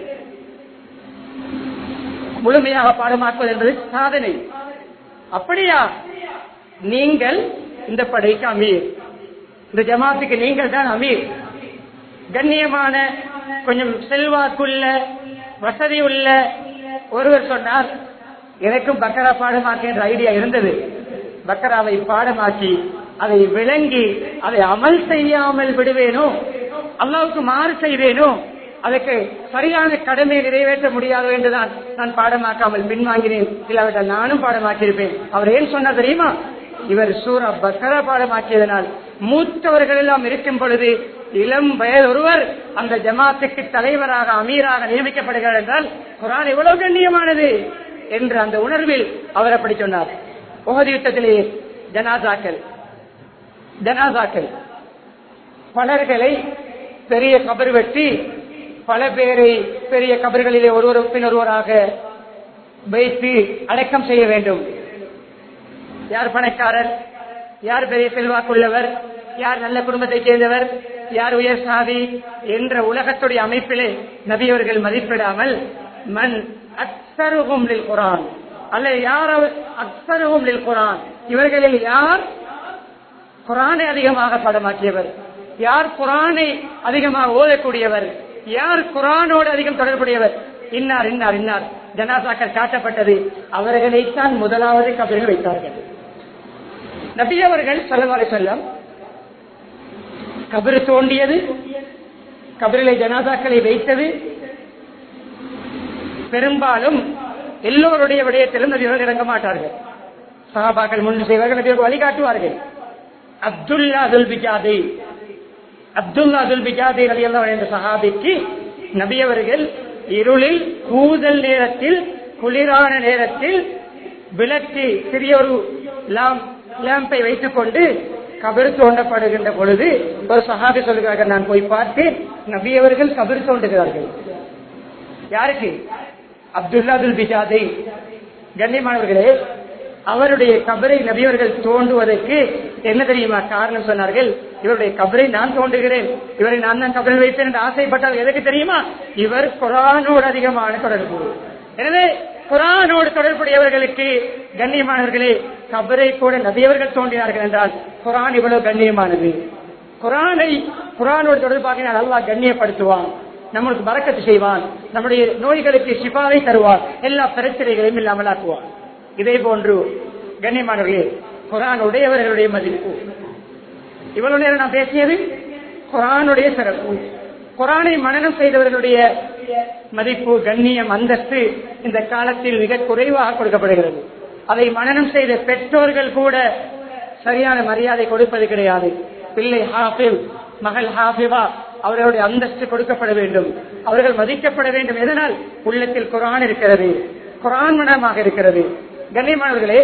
முழுமையாக பாடமாக்குவது என்பது சாதனை அப்படியா நீங்கள் இந்த படைக்கு அமீர் இந்த ஜமாத்துக்கு நீங்கள் தான் அமீர் கண்ணியமான கொஞ்சம் செல்வாக்குள்ள வசதி உள்ள ஒருவர் சொன்னார் எனக்கும் பக்கரா பாடமாக்க என்ற ஐடியா இருந்தது பக்கராவை பாடமாக்கி அதை விளங்கி அதை அமல் செய்யாமல் விடுவேனோ அல்லாவுக்கு மாறு செய்வேனோ அதற்கு சரியான கடமையை நிறைவேற்ற முடியாது என்றுதான் நான் பாடமாக்காமல் பின்வாங்கினேன் இல்லாவிட்டால் நானும் பாடமாக்கியிருப்பேன் அவர் ஏன் சொன்னார் தெரியுமா இவர் சூரா பக்கரா பாடமாக்கியதனால் மூத்தவர்கள் எல்லாம் இருக்கும் பொழுது இளம் வயது ஒருவர் அந்த ஜமாத்துக்கு தலைவராக அமீராக நியமிக்கப்படுகிறார் என்றால் குரான் எவ்வளவு கண்ணியமானது என்று அந்த உணர்வில் அவர் அப்படி சொன்னார் உகதி யுத்தத்திலே ஜனாசாக்கள் ஜனாசாக்கள் பலர்களை பெரிய கபர் வெட்டி பல பேரை பெரிய கபர்களிலே ஒருவர் பின் ஒருவராக வைத்து அடக்கம் செய்ய வேண்டும் யார் பணக்காரர் யார் பெரிய செல்வாக்குள்ளவர் யார் நல்ல குடும்பத்தைச் சேர்ந்தவர் யார் உயர் சாதி என்ற உலகத்துடைய அமைப்பிலே நபியவர்கள் மதிப்பிடாமல் மண் அக்சருகும் குரான் அல்ல யார் அக்சருகும் குரான் இவர்களில் யார் குரானை அதிகமாக படமாக்கியவர் யார் குரானை அதிகமாக ஓதக்கூடியவர் யார் குரானோடு அதிகம் தொடர்புடையவர் இன்னார் இன்னார் இன்னார் ஜனாசாக்கள் காட்டப்பட்டது அவர்களைத்தான் முதலாவது கபரில் வைத்தார்கள் நபி அவர்கள் சொல்லவாறு செல்லம் கபரு தோண்டியது கபரிலை ஜனாதாக்களை வைத்தது பெரும்பாலும் எல்லோருடைய விடயத்திலும் நபியவர்கள் இறங்க மாட்டார்கள் சகாபாக்கள் முன் செய்வார்கள் நபியவர்கள் வழிகாட்டுவார்கள் அப்துல்லா அதுல் பிஜாதை அப்துல்லா அதுல் பிஜாதை ரவி என்ற சஹாபிக்கு நபியவர்கள் இருளில் கூதல் நேரத்தில் குளிரான நேரத்தில் விளக்கு சிறிய ஒரு லேம்பை வைத்துக் கொண்டு கபர் தோண்டப்படுகின்ற பொழுது ஒரு சஹாபி சொல்கிறார்கள் நான் போய் பார்த்தேன் நபியவர்கள் கபர் தோண்டுகிறார்கள் யாருக்கு அப்துல்லா அதுல் பிஜாதை கண்ணியமானவர்களே அவருடைய கபரை நபியவர்கள் தோண்டுவதற்கு என்ன தெரியுமா காரணம் சொன்னார்கள் இவருடைய கபரை நான் தோண்டுகிறேன் இவரை நான் தான் கபரில் வைப்பேன் என்று ஆசைப்பட்டால் எதற்கு தெரியுமா இவர் குரானோடு அதிகமான தொடர்பு எனவே குரானோடு தொடர்புடையவர்களுக்கு கண்ணியமானவர்களே கபரை கூட நபியவர்கள் தோன்றினார்கள் என்றால் குரான் இவ்வளவு கண்ணியமானது குரானை குரானோடு தொடர்பாக நல்லா கண்ணியப்படுத்துவான் நம்மளுக்கு பறக்கத்து செய்வான் நம்முடைய நோய்களுக்கு சிபாவை தருவான் எல்லா பிரச்சனைகளையும் இல்லாமலாக்குவான் இதே போன்று கண்ணியமானவர்களே குரான் உடையவர்களுடைய மதிப்பு இவ்வளவு நேரம் நான் பேசியது குரானுடைய சிறப்பு குரானை மனநம் செய்தவர்களுடைய மதிப்பு கண்ணியம் அந்தஸ்து இந்த காலத்தில் மிக குறைவாக கொடுக்கப்படுகிறது அதை மனநம் செய்த பெற்றோர்கள் கூட சரியான மரியாதை கொடுப்பது கிடையாது பிள்ளை ஹாஃபிவ் மகள் ஹாஃபிவா அவர்களுடைய அந்தஸ்து கொடுக்கப்பட வேண்டும் அவர்கள் மதிக்கப்பட வேண்டும் எதனால் உள்ளத்தில் குரான் இருக்கிறது குரான் மனமாக இருக்கிறது கண்ணியமானவர்களே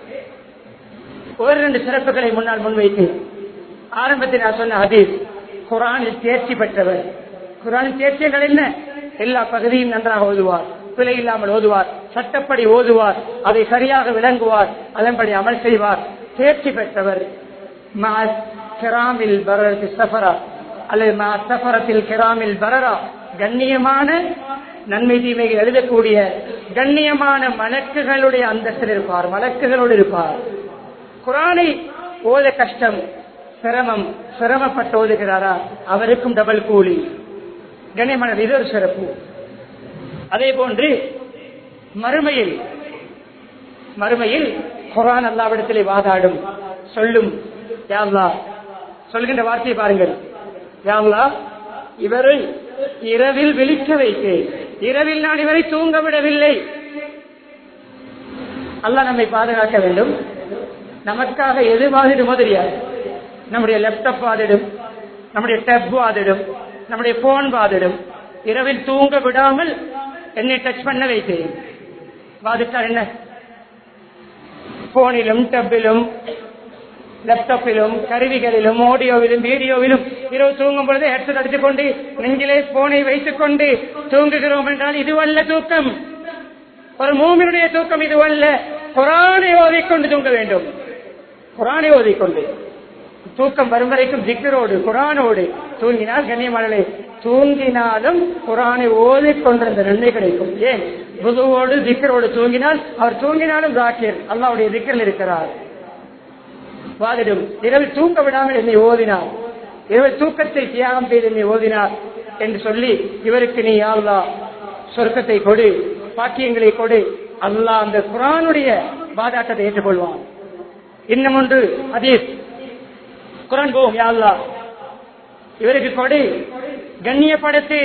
ஒரு ரெண்டு சிறப்புகளை முன்னால் முன்வைத்து ஆரம்பத்தில் நான் சொன்ன ஹதீஸ் குரானில் தேர்ச்சி பெற்றவர் குரானில் தேர்ச்சிகள் என்ன எல்லா பகுதியும் நன்றாக ஓதுவார் பிழை இல்லாமல் ஓதுவார் சட்டப்படி ஓதுவார் அதை சரியாக விளங்குவார் அதன்படி அமல் செய்வார் தேர்ச்சி பெற்றவர் கிராமில் பரரத்து சஃபரா அல்லது மா சஃபரத்தில் கிராமில் பரரா கண்ணியமான நன்மை தீமைகள் எழுதக்கூடிய கண்ணியமான மலக்குகளுடைய அந்தஸ்தில் இருப்பார் மலக்குகளோடு இருப்பார் குரானை ஓத கஷ்டம் சிரமம் சிரமப்பட்டு ஓதுகிறாரா அவருக்கும் டபுள் கூலி கண்ணியமான இது ஒரு சிறப்பு அதே போன்று மறுமையில் மறுமையில் குரான் அல்லாவிடத்திலே வாதாடும் சொல்லும் யாவ்லா சொல்கின்ற வார்த்தையை பாருங்கள் யாவ்லா இவரை இரவில் விழிக்க வைத்தேன் இரவில் நான் இவரை தூங்க விடவில்லை அல்லாஹ் நம்மை பாதுகாக்க வேண்டும் நமக்காக எது வாதிடுமோ தெரியாது நம்முடைய லேப்டாப் வாதிடும் நம்முடைய டெப் வாதிடும் நம்முடைய போன் வாதிடும் இரவில் தூங்க விடாமல் என்னை டச் பண்ண வைத்தேன் வாதிட்டார் என்ன போனிலும் டப்பிலும் லேப்டாப்பிலும் கருவிகளிலும் ஆடியோவிலும் வீடியோவிலும் இரவு தூங்கும் பொழுது ஹெட்செட் அடித்துக் கொண்டு நெஞ்சிலே போனை வைத்துக் கொண்டு தூங்குகிறோம் என்றால் இதுவல்ல தூக்கம் ஒரு மூமினுடைய தூக்கம் இதுவல்ல குரானை ஓதிக்கொண்டு தூங்க வேண்டும் குரானை ஓதிக்கொண்டு தூக்கம் வரும் வரைக்கும் திக்கரோடு குரானோடு தூங்கினால் கண்ணியமானே தூங்கினாலும் குரானை ஓதிக்கொண்டிருந்த நன்மை கிடைக்கும் ஏன் புதுவோடு திக்கரோடு தூங்கினால் அவர் தூங்கினாலும் ராக்கியர் அல்லாவுடைய திக்கரில் இருக்கிறார் வாதிடும் இரவில் தூங்க விடாமல் என்னை ஓதினார் இரவில் தூக்கத்தை தியாகம் செய்து என்னை ஓதினார் என்று சொல்லி இவருக்கு நீ யாழ்லா சொர்க்கத்தை கொடு பாக்கியங்களை கொடு அல்லாஹ் அந்த குரானுடைய வாதாட்டத்தை ஏற்றுக்கொள்வான் இன்னும் ஒன்று அதீஸ் குரான் போகும் யாழ்லா இவருக்கு கொடு கண்ணியப்படுத்தி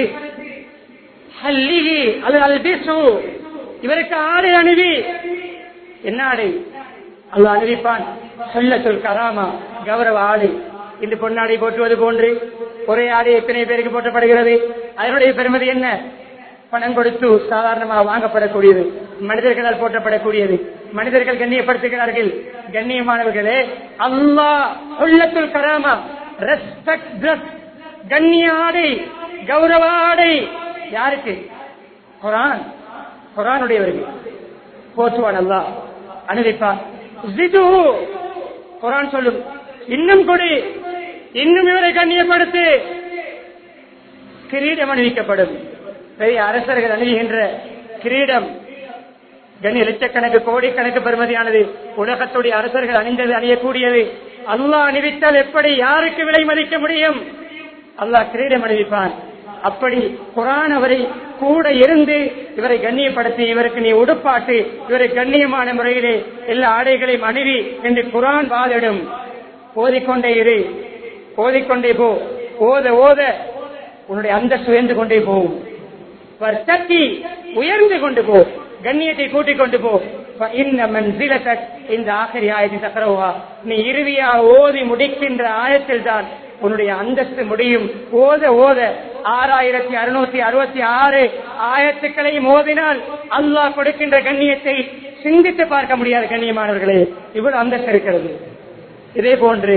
ஹல்லிகி அது அல்பிசு இவருக்கு ஆடை அணிவி என்ன ஆடை அல்லாஹ் அணிவிப்பான் சொல்ல சொல் கராமா கௌரவ ஆடை இந்த பொன்னாடை போற்றுவது போன்று ஒரே ஆடை எத்தனை பேருக்கு போற்றப்படுகிறது அதனுடைய பெருமதி என்ன பணம் கொடுத்து சாதாரணமாக வாங்கப்படக்கூடியது மனிதர்களால் போற்றப்படக்கூடியது மனிதர்கள் கண்ணியப்படுத்துகிறார்கள் கண்ணியமானவர்களே அல்லாஹ் உள்ளத்துல் கராமா ரெஸ்பெக்ட் ட்ரெஸ் கண்ணிய ஆடை கௌரவ ஆடை யாருக்கு குரான் குரானுடையவர்கள் போற்றுவான் அல்லாஹ் அனுதிப்பான் ஜிது குரான் சொல்லும் இன்னும் கொடு இன்னும் இவரை கண்ணியப்படுத்து கிரீடம் அணிவிக்கப்படும் பெரிய அரசர்கள் அணிகின்ற கிரீடம் கண்ணிய லட்சக்கணக்கு கோடிக்கணக்கு பெருமதியானது உலகத்துடைய அரசர்கள் அணிந்தது அணியக்கூடியது அல்லாஹ் அணிவித்தால் எப்படி யாருக்கு விலை மதிக்க முடியும் அல்லாஹ் கிரீடம் அணிவிப்பான் அப்படி குரான் அவரை கூட இருந்து இவரை கண்ணியப்படுத்தி இவருக்கு நீ உடுப்பாட்டு இவரை கண்ணியமான முறையிலே எல்லா ஆடைகளையும் அணிவி என்று குரான் வாதிடும் ஓதிக்கொண்டே இரு ஓதிக்கொண்டே போ ஓத ஓத உன்னுடைய அந்தஸ்து உயர்ந்து கொண்டே போகும் சக்தி உயர்ந்து கொண்டு போ கண்ணியத்தை கூட்டிக் கொண்டு போ இந்த ஆசிரிய ஆயத்தி சக்கரவா நீ இறுதியா ஓதி முடிக்கின்ற ஆயத்தில் தான் உன்னுடைய அந்தஸ்து முடியும் ஓத ஓத ஆறாயிரத்தி அறுநூத்தி அறுபத்தி ஆறு ஆயத்துக்களையும் ஓதினால் அல்லாஹ் கொடுக்கின்ற கண்ணியத்தை சிந்தித்து பார்க்க முடியாது கண்ணியமானவர்களே இவ்வளவு அந்தஸ்து இருக்கிறது இதே போன்று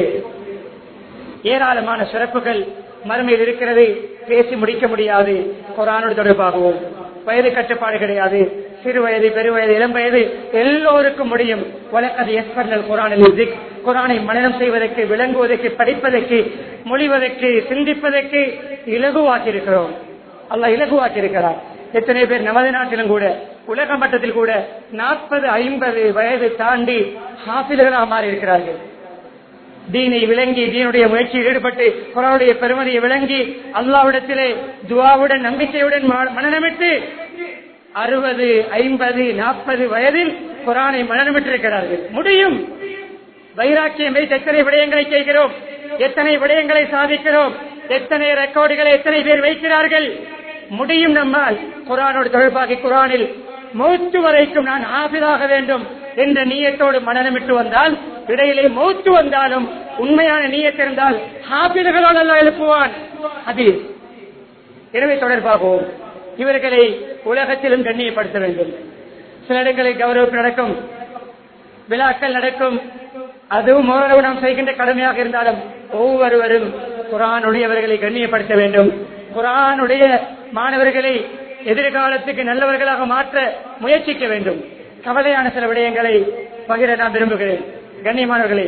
ஏராளமான சிறப்புகள் மறுமையில் இருக்கிறது பேசி முடிக்க முடியாது குரானோடு தொடர்பாகவும் வயது கட்டுப்பாடு கிடையாது சிறு வயது பெருவயது இளம் வயது எல்லோருக்கும் முடியும் வழக்கது எஸ்பர்னல் குரானில் குரானை மனநம் செய்வதற்கு விளங்குவதற்கு படிப்பதற்கு மொழிவதற்கு சிந்திப்பதற்கு இலகுவாக்கி இருக்கிறோம் அல்ல இலகுவாக்கி இருக்கிறார் எத்தனை பேர் நமது நாட்டிலும் கூட உலக மட்டத்தில் கூட நாற்பது ஐம்பது வயது தாண்டி ஹாசில்களாக மாறி இருக்கிறார்கள் தீனை விளங்கி தீனுடைய முயற்சியில் ஈடுபட்டு குரானுடைய பெருமதியை விளங்கி அல்லாவிடத்திலே துவாவுடன் நம்பிக்கையுடன் மனநமிட்டு அறுபது ஐம்பது நாற்பது வயதில் குரானை மனநமிட்டிருக்கிறார்கள் முடியும் வைராக்கியம் வைத்து எத்தனை விடயங்களை செய்கிறோம் எத்தனை விடயங்களை சாதிக்கிறோம் எத்தனை ரெக்கார்டுகளை எத்தனை பேர் வைக்கிறார்கள் முடியும் நம்மால் குரானோடு தொடர்பாகி குரானில் மூத்து வரைக்கும் நான் ஆபிதாக வேண்டும் என்ற நீயத்தோடு மனநமிட்டு வந்தால் இடையிலே மூத்து வந்தாலும் உண்மையான நீயத்திருந்தால் ஹாபிதர்களோடு அல்ல எழுப்புவான் அது எனவே தொடர்பாகவும் இவர்களை உலகத்திலும் கண்ணியப்படுத்த வேண்டும் சில இடங்களில் கௌரவம் நடக்கும் விழாக்கள் நடக்கும் அதுவும் ஓரளவு நாம் செய்கின்ற கடமையாக இருந்தாலும் ஒவ்வொருவரும் குரானுடையவர்களை கண்ணியப்படுத்த வேண்டும் குரானுடைய மாணவர்களை எதிர்காலத்துக்கு நல்லவர்களாக மாற்ற முயற்சிக்க வேண்டும் கவலையான சில விடயங்களை பகிர நான் விரும்புகிறேன் கண்ணியமானவர்களே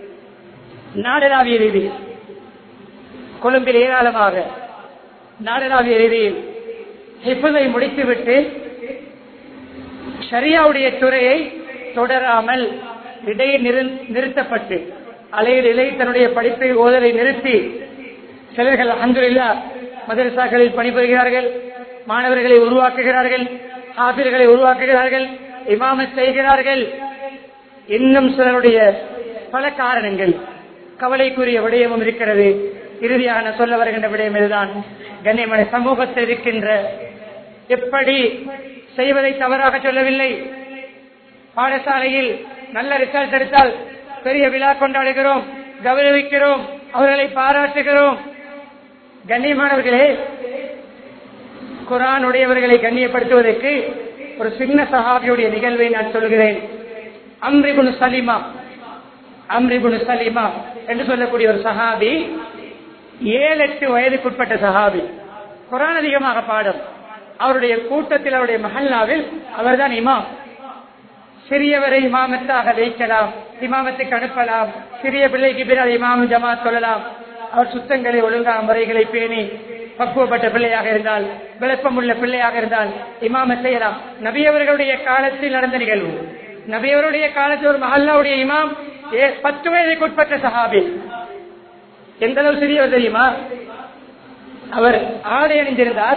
நாடளாவிய ரீதி கொழும்பில் ஏராளமாக நாடளாவிய ரீதியில் ஹிப்புதை முடித்துவிட்டு ஷரியாவுடைய துறையை தொடராமல் இடையே நிறுத்தப்பட்டு அலையில் இலை தன்னுடைய படிப்பை ஓதலை நிறுத்தி சிலர்கள் அன்றில்லா மதரசாக்களில் பணிபுரிகிறார்கள் மாணவர்களை உருவாக்குகிறார்கள் ஆசிரியர்களை உருவாக்குகிறார்கள் இமாமத் செய்கிறார்கள் இன்னும் சிலருடைய பல காரணங்கள் கவலைக்குரிய விடயமும் இருக்கிறது இறுதியாக நான் சொல்ல வருகின்ற விடயம் இதுதான் கண்ணியமனை சமூகத்தில் இருக்கின்ற எப்படி செய்வதை தவறாக சொல்லவில்லை பாடசாலையில் நல்ல ரிசல்ட் எடுத்தால் பெரிய விழா கொண்டாடுகிறோம் கௌரவிக்கிறோம் அவர்களை பாராட்டுகிறோம் கண்ணியமானவர்களே குரான் உடையவர்களை கண்ணியப்படுத்துவதற்கு ஒரு சின்ன சஹாபியுடைய நிகழ்வை நான் சொல்கிறேன் அம்ரிபுன் சலிமா அம்ரிபுன் சலிமா என்று சொல்லக்கூடிய ஒரு சஹாபி ஏழு எட்டு வயதுக்குட்பட்ட சஹாபி குரான் அதிகமாக பாடும் அவருடைய கூட்டத்தில் அவருடைய மஹல்லாவில் அவர்தான் இமாம் சிறியவரை இமாமத்தாக வைக்கலாம் இமாமத்துக்கு அனுப்பலாம் சிறிய பிள்ளைக்கு பிறகு இமாம் ஜமாத் சொல்லலாம் அவர் சுத்தங்களை ஒழுங்கா முறைகளை பேணி பக்குவப்பட்ட பிள்ளையாக இருந்தால் விளப்பமுள்ள பிள்ளையாக இருந்தால் இமாம செய்யலாம் நபியவர்களுடைய காலத்தில் நடந்த நிகழ்வு நபியவருடைய காலத்தில் ஒரு மஹல்லாவுடைய இமாம் ஏ- பத்து வயதுக்குட்பட்ட சஹாபி எந்த அளவு சிறியவர் தெரியுமா அவர் ஆடை அணிந்திருந்தார்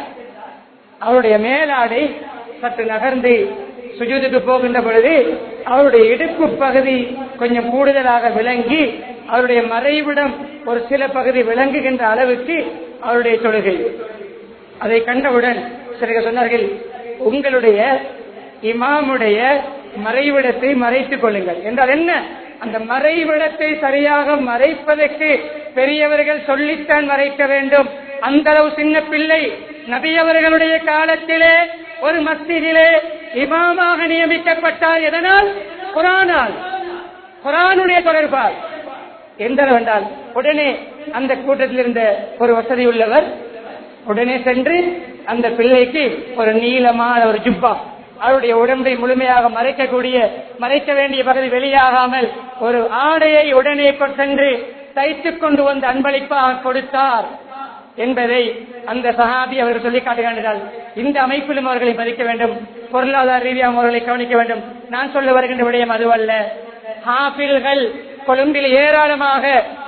அவருடைய மேலாடை சற்று நகர்ந்து சுஜூதுக்கு போகின்ற பொழுது அவருடைய இடுப்பு பகுதி கொஞ்சம் கூடுதலாக விளங்கி அவருடைய மறைவிடம் ஒரு சில பகுதி விளங்குகின்ற அளவுக்கு அவருடைய தொழுகை அதை கண்டவுடன் சிலர் சொன்னார்கள் உங்களுடைய இமாமுடைய மறைவிடத்தை மறைத்துக் கொள்ளுங்கள் என்றால் என்ன அந்த மறைவிடத்தை சரியாக மறைப்பதற்கு பெரியவர்கள் சொல்லித்தான் மறைக்க வேண்டும் அந்த அளவு சின்ன பிள்ளை நபியவர்களுடைய காலத்திலே ஒரு மஸ்திதிலே இமாமாக நியமிக்கப்பட்டார் எதனால் குரானால் குரானுடைய தொடர்பால் எந்த அளவு என்றால் உடனே அந்த கூட்டத்தில் இருந்த ஒரு வசதி உள்ளவர் உடனே சென்று அந்த பிள்ளைக்கு ஒரு நீளமான ஒரு ஜுப்பா அவருடைய உடம்பை முழுமையாக மறைக்கக்கூடிய மறைக்க வேண்டிய பகுதி வெளியாகாமல் ஒரு ஆடையை உடனே கொ- சென்று தைத்துக் கொண்டு வந்து அன்பளிப்பாக கொடுத்தார் என்பதை அந்த சஹாபி அவர் சொல்லி காட்டுகின்றார் இந்த அமைப்பிலும் அவர்களை மதிக்க வேண்டும் பொருளாதார ரீதியாக அவர்களை கவனிக்க வேண்டும் நான் சொல்ல வருகின்ற விடயம் அதுவல்ல ஹாபில்கள் கொழும்பில் ஏராளமாக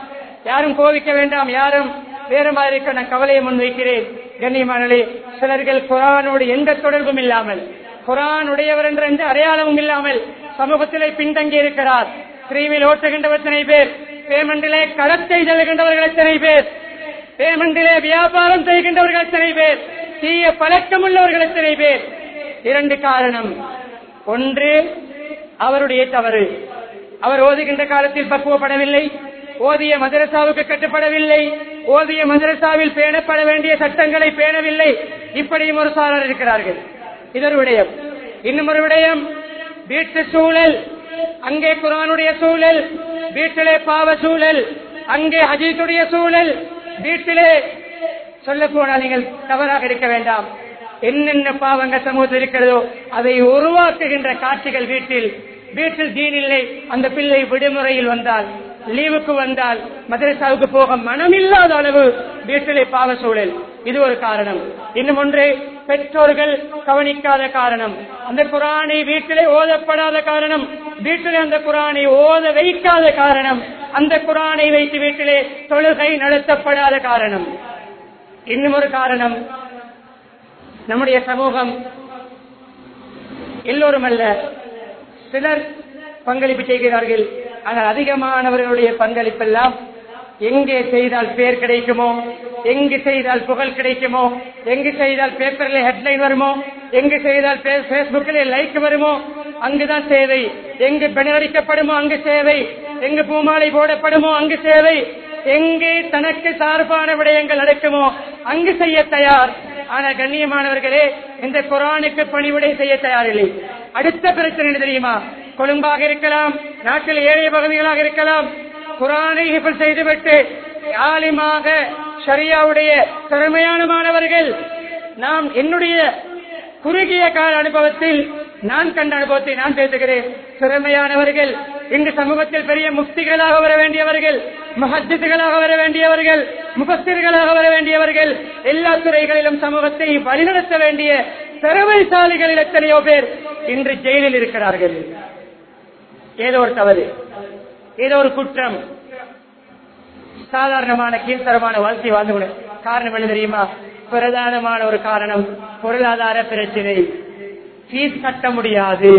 யாரும் கோவிக்க வேண்டாம் யாரும் வேறு மாதிரி இருக்க நான் கவலையை முன்வைக்கிறேன் கண்ணியமானே சிலர்கள் குரானோடு எந்த தொடர்பும் இல்லாமல் குரான் உடையவர் என்ற எந்த அடையாளமும் இல்லாமல் சமூகத்திலே பின்தங்கி இருக்கிறார் பிரிவில் ஓட்டுகின்றவர் எத்தனை பேர் பேமெண்டிலே களத்தை செல்கின்றவர்கள் எத்தனை பேர் பேமெண்டிலே வியாபாரம் செய்கின்றவர்கள் எத்தனை பேர் தீய பழக்கம் உள்ளவர்கள் எத்தனை பேர் இரண்டு காரணம் ஒன்று அவருடைய தவறு அவர் ஓதுகின்ற காலத்தில் பக்குவப்படவில்லை ஓதிய மதரசாவுக்கு கட்டுப்படவில்லை ஓதிய மதரசாவில் பேணப்பட வேண்டிய சட்டங்களை பேணவில்லை இப்படியும் ஒரு சாரர் இருக்கிறார்கள் இதொரு விடயம் இன்னும் ஒரு விடயம் வீட்டு சூழல் அங்கே குரானுடைய சூழல் வீட்டிலே பாவ சூழல் அங்கே ஹஜீத்துடைய சூழல் வீட்டிலே சொல்ல போனால் நீங்கள் தவறாக இருக்க வேண்டாம் என்னென்ன பாவங்கள் சமூகத்தில் இருக்கிறதோ அதை உருவாக்குகின்ற காட்சிகள் வீட்டில் வீட்டில் தீன் இல்லை அந்த பிள்ளை விடுமுறையில் வந்தால் லீவுக்கு வந்தால் மதரசாவுக்கு போக மனமில்லாத அளவு வீட்டிலே பாவ சூழல் இது ஒரு காரணம் இன்னும் ஒன்று பெற்றோர்கள் கவனிக்காத காரணம் அந்த குரானை வீட்டிலே ஓதப்படாத காரணம் வீட்டிலே அந்த குரானை ஓத வைக்காத காரணம் அந்த குரானை வைத்து வீட்டிலே தொழுகை நடத்தப்படாத காரணம் இன்னும் ஒரு காரணம் நம்முடைய சமூகம் எல்லோரும் அல்ல சிலர் பங்களிப்பு செய்கிறார்கள் ஆனால் அதிகமானவர்களுடைய பங்களிப்பெல்லாம் எங்கே செய்தால் பேர் கிடைக்குமோ எங்கு செய்தால் புகழ் கிடைக்குமோ எங்கு செய்தால் பேப்பர்ல ஹெட்லைன் வருமோ எங்கு செய்தால் பேஸ்புக்கில் லைக் வருமோ அங்குதான் சேவை எங்கு பெணரிக்கப்படுமோ அங்கு சேவை எங்கு பூமாலை போடப்படுமோ அங்கு சேவை எங்கே தனக்கு சார்பான விடயங்கள் நடக்குமோ அங்கு செய்ய தயார் ஆனா கண்ணியமானவர்களே இந்த குரானுக்கு பணிவிடை செய்ய தயாரில்லை அடுத்த பிரச்சனை என்ன தெரியுமா கொழும்பாக இருக்கலாம் நாட்டில் ஏழை பகுதிகளாக இருக்கலாம் குரானை ஹிஃபல் செய்துவிட்டு ஆலிமாக ஷரியாவுடைய திறமையான மாணவர்கள் நாம் என்னுடைய குறுகிய கால அனுபவத்தில் நான் கண்ட அனுபவத்தை நான் பேசுகிறேன் திறமையானவர்கள் இங்கு சமூகத்தில் பெரிய முக்திகளாக வர வேண்டியவர்கள் மஹத்துகளாக வர வேண்டியவர்கள் முபஸ்திர்களாக வர வேண்டியவர்கள் எல்லா துறைகளிலும் சமூகத்தை வழிநடத்த வேண்டிய திறமைசாலிகளில் எத்தனையோ பேர் இன்று ஜெயிலில் இருக்கிறார்கள் ஏதோ ஒரு தவறு ஏதோ ஒரு குற்றம் சாதாரணமான கீழ்த்தரமான வாழ்க்கை வாழ்ந்து கொண்டு காரணம் என்ன தெரியுமா பிரதானமான ஒரு காரணம் பொருளாதார பிரச்சனை ஃபீஸ் கட்ட முடியாது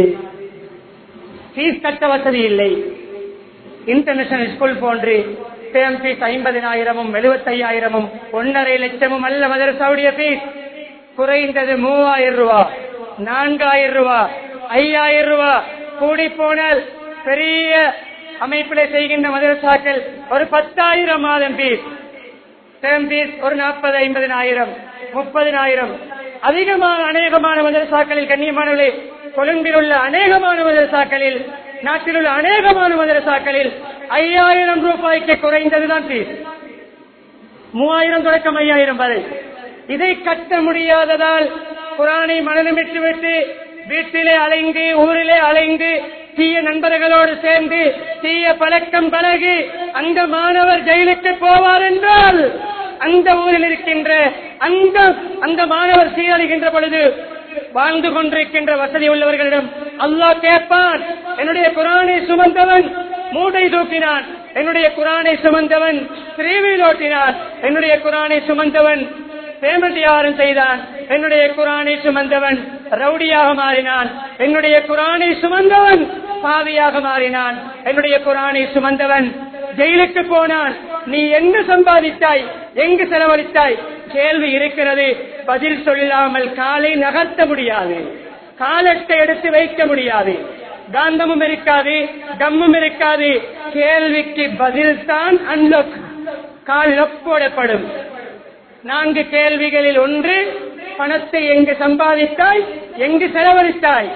ஃபீஸ் கட்ட வசதி இல்லை இன்டர்நேஷனல் ஸ்கூல் போன்று டேம் ஃபீஸ் ஐம்பதினாயிரமும் எழுபத்தையாயிரமும் ஒன்னரை லட்சமும் அல்ல மதரசாவுடைய ஃபீஸ் குறைந்தது மூவாயிரம் ரூபாய் நான்காயிரம் ரூபாய் ஐயாயிரம் ரூபாய் கூடி போனால் பெரிய அமைப்பில செய்கின்ற மதரசாக்கள் ஒரு பத்தாயிரம் மாதம் பீஸ் டேர்ம் பீஸ் ஒரு நாற்பது ஐம்பதினாயிரம் முப்பதினாயிரம் அதிகமான அநேகமான மதரசாக்களில் கண்ணியமானவர்களே கொழும்பில் உள்ள அநேகமான மதரசாக்களில் நாட்டில் உள்ள அநேகமான மதரசாக்களில் ஐயாயிரம் ரூபாய்க்கு குறைந்ததுதான் பீஸ் மூவாயிரம் தொடக்கம் ஐயாயிரம் வரை இதை கட்ட முடியாததால் குரானை மனநமிட்டு விட்டு வீட்டிலே அலைந்து ஊரிலே அலைந்து தீய நண்பர்களோடு சேர்ந்து தீய பழக்கம் பழகி அந்த மாணவர் ஜெயிலுக்கு போவார் என்றால் அந்த ஊரில் இருக்கின்ற அந்த அந்த மாணவர் சீரழிகின்ற பொழுது வாழ்ந்து கொண்டிருக்கின்ற வசதி உள்ளவர்களிடம் அல்லாஹ் கேட்பான் என்னுடைய குரானை சுமந்தவன் மூடை தூக்கினான் என்னுடைய குரானை சுமந்தவன் திரிவில் ஓட்டினான் என்னுடைய குரானை சுமந்தவன் பேமெண்ட் யாரும் செய்தான் என்னுடைய குரானை சுமந்தவன் ரவுடியாக மாறினான் என்னுடைய குரானை சுமந்தவன் பாவியாக மாறினான் என்னுடைய குரானை சுமந்தவன் ஜெயிலுக்கு போனான் நீ எங்கு சம்பாதித்தாய் எங்கு செலவழித்தாய் கேள்வி இருக்கிறது பதில் சொல்லாமல் காலை நகர்த்த முடியாது காலத்தை எடுத்து வைக்க முடியாது காந்தமும் இருக்காது கம்மும் இருக்காது கேள்விக்கு பதில் தான் அன்லொக் கால் லொக் போடப்படும் நான்கு கேள்விகளில் ஒன்று பணத்தை எங்கு சம்பாதித்தாய் எங்கு செலவழித்தாய்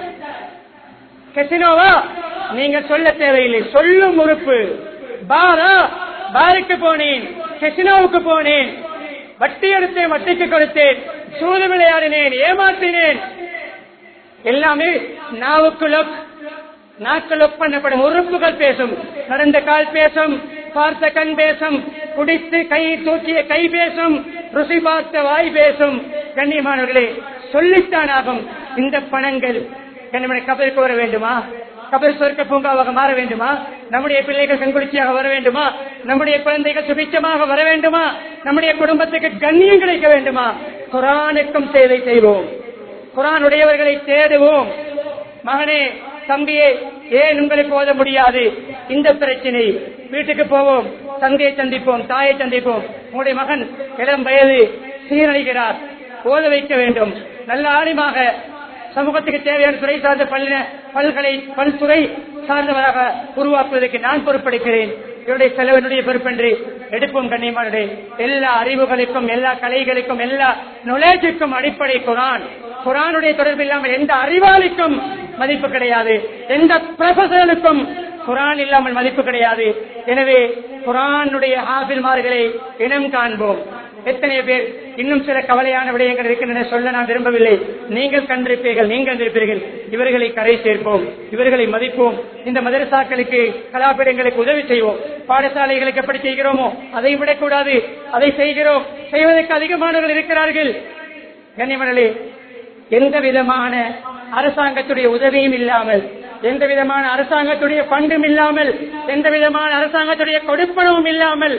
கெசினோவா நீங்க சொல்ல தேவையில்லை சொல்லும் உறுப்பு பாரா பாருக்கு போனேன் கெசினோவுக்கு போனேன் வட்டி எடுத்தேன் வட்டிக்கு கொடுத்தேன் சூது விளையாடினேன் ஏமாற்றினேன் எல்லாமே நாவுக்கு லொக் நாக்கு லொக் பண்ணப்படும் உறுப்புகள் பேசும் நடந்த கால் பேசும் பார்த்த கண் பேசும் குடித்து கை தூக்கிய கை பேசும் ருசி பார்த்த வாய் பேசும் கண்ணியமானவர்களே சொல்லித்தான் ஆகும் இந்த பணங்கள் கண்ணியமான கபருக்கு வர வேண்டுமா கபர் சொர்க்க பூங்காவாக மாற வேண்டுமா நம்முடைய பிள்ளைகள் கண்குளிர்ச்சியாக வர வேண்டுமா நம்முடைய குழந்தைகள் சுபிச்சமாக வர வேண்டுமா நம்முடைய குடும்பத்துக்கு கண்ணியம் கிடைக்க வேண்டுமா குரானுக்கும் சேவை செய்வோம் குரான் உடையவர்களை தேடுவோம் மகனே தம்பியே ஏன் உங்களுக்கு ஓத முடியாது இந்த பிரச்சனை வீட்டுக்கு போவோம் தந்தையை சந்திப்போம் தாயை சந்திப்போம் உங்களுடைய மகன் இளம் வயது சீரழிகிறார் ஓத வைக்க வேண்டும் நல்ல ஆணிமாக சமூகத்துக்கு தேவையான துறை சார்ந்த பல்லின பல்கலை பல்துறை சார்ந்தவராக உருவாக்குவதற்கு நான் பொறுப்பெடுக்கிறேன் என்னுடைய செலவு என்னுடைய பொறுப்பென்று எடுப்போம் கண்ணியமானே எல்லா அறிவுகளுக்கும் எல்லா கலைகளுக்கும் எல்லா நுழைஜுக்கும் அடிப்படை குரான் குரானுடைய தொடர்பு இல்லாமல் எந்த அறிவாளிக்கும் மதிப்பு கிடையாது எந்த ப்ரொஃபசருக்கும் குரான் இல்லாமல் மதிப்பு கிடையாது எனவே குரானுடைய ஹாபில்மார்களை இனம் காண்போம் எத்தனை பேர் இன்னும் சில கவலையான விடயங்கள் இருக்கின்றன சொல்ல நான் விரும்பவில்லை நீங்கள் கண்டிருப்பீர்கள் நீங்கள் இருப்பீர்கள் இவர்களை கரை சேர்ப்போம் இவர்களை மதிப்போம் இந்த மதரசாக்களுக்கு கலாபீடங்களுக்கு உதவி செய்வோம் பாடசாலைகளுக்கு எப்படி செய்கிறோமோ அதை விடக்கூடாது அதை செய்கிறோம் செய்வதற்கு அதிகமானவர்கள் இருக்கிறார்கள் கண்ணியமனே எந்த விதமான அரசாங்கத்துடைய உதவியும் இல்லாமல் எந்த விதமான அரசாங்கத்துடைய பண்டும் இல்லாமல் எந்த விதமான அரசாங்கத்துடைய கொடுப்பனவும் இல்லாமல்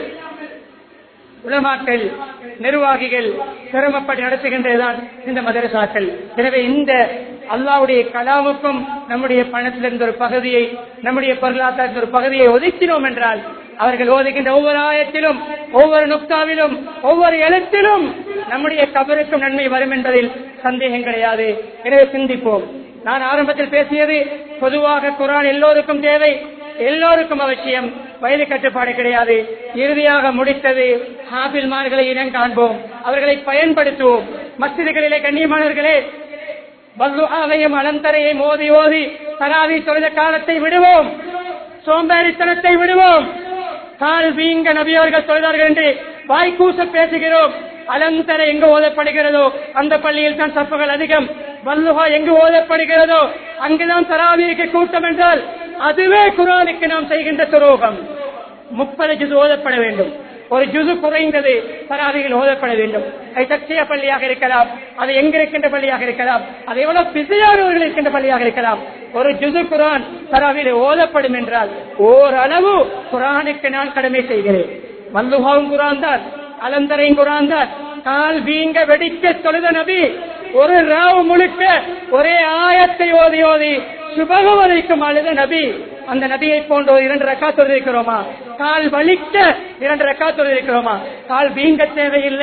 உலமாக்கள் நிர்வாகிகள் சிரமப்பட்டு நடத்துகின்றதுதான் இந்த மதரசாக்கள் எனவே இந்த அல்லாவுடைய கலாமுக்கும் நம்முடைய பணத்திலிருந்து ஒரு பகுதியை நம்முடைய பொருளாதாரத்தின் ஒரு பகுதியை ஒதுக்கினோம் என்றால் அவர்கள் ஓதுகின்ற ஒவ்வொரு ஆயத்திலும் ஒவ்வொரு நுக்தாவிலும் ஒவ்வொரு எழுத்திலும் நம்முடைய கபருக்கும் நன்மை வரும் என்பதில் சந்தேகம் கிடையாது எனவே சிந்திப்போம் நான் ஆரம்பத்தில் பேசியது பொதுவாக குரான் எல்லோருக்கும் தேவை எல்லோருக்கும் அவசியம் வயது கட்டுப்பாடு கிடையாது இறுதியாக முடித்தது ஹாபில்மார்களை இனம் காண்போம் அவர்களை பயன்படுத்துவோம் மசிதிகளிலே கண்ணியமானவர்களே வல்லுஹாவையும் அலந்தரையும் ஓதி ஓதி தராவி தொழுத காலத்தை விடுவோம் சோம்பேறித்தனத்தை விடுவோம் கால் வீங்க நபியவர்கள் தொழுதார்கள் என்று வாய்க்கூச பேசுகிறோம் அலந்தரை எங்கு ஓதப்படுகிறதோ அந்த பள்ளியில் தான் சப்புகள் அதிகம் வல்லுகா எங்கு ஓதப்படுகிறதோ அங்குதான் தராவிக்கு கூட்டம் என்றால் அதுவே குரானுக்கு நாம் செய்கின்ற துரோகம் முப்பது ஜுது ஓதப்பட வேண்டும் ஒரு ஜுது குறைந்தது தராவிகள் ஓதப்பட வேண்டும் அது சத்திய பள்ளியாக இருக்கலாம் அது எங்க இருக்கின்ற பள்ளியாக இருக்கலாம் அது எவ்வளவு பிஸியானவர்கள் இருக்கின்ற பள்ளியாக இருக்கலாம் ஒரு ஜுது குரான் தராவியில் ஓதப்படும் என்றால் ஓரளவு குரானுக்கு நான் கடமை செய்கிறேன் வல்லுகாவும் குரான் தான் அலந்தரையும் குரான் தான் கால் வீங்க வெடிக்க தொழுத நபி ஒரு ராவு முழுக்க ஒரே ஆயத்தை ஓதி ஓதி சுபகம் வரைக்கும் அழுத நபி அந்த நபியை போன்ற ஒரு இரண்டு ரக்கா இருக்கிறோமா கால் வலிக்க இரண்டு ரக்கா இருக்கிறோமா கால் வீங்க தேவையில்லை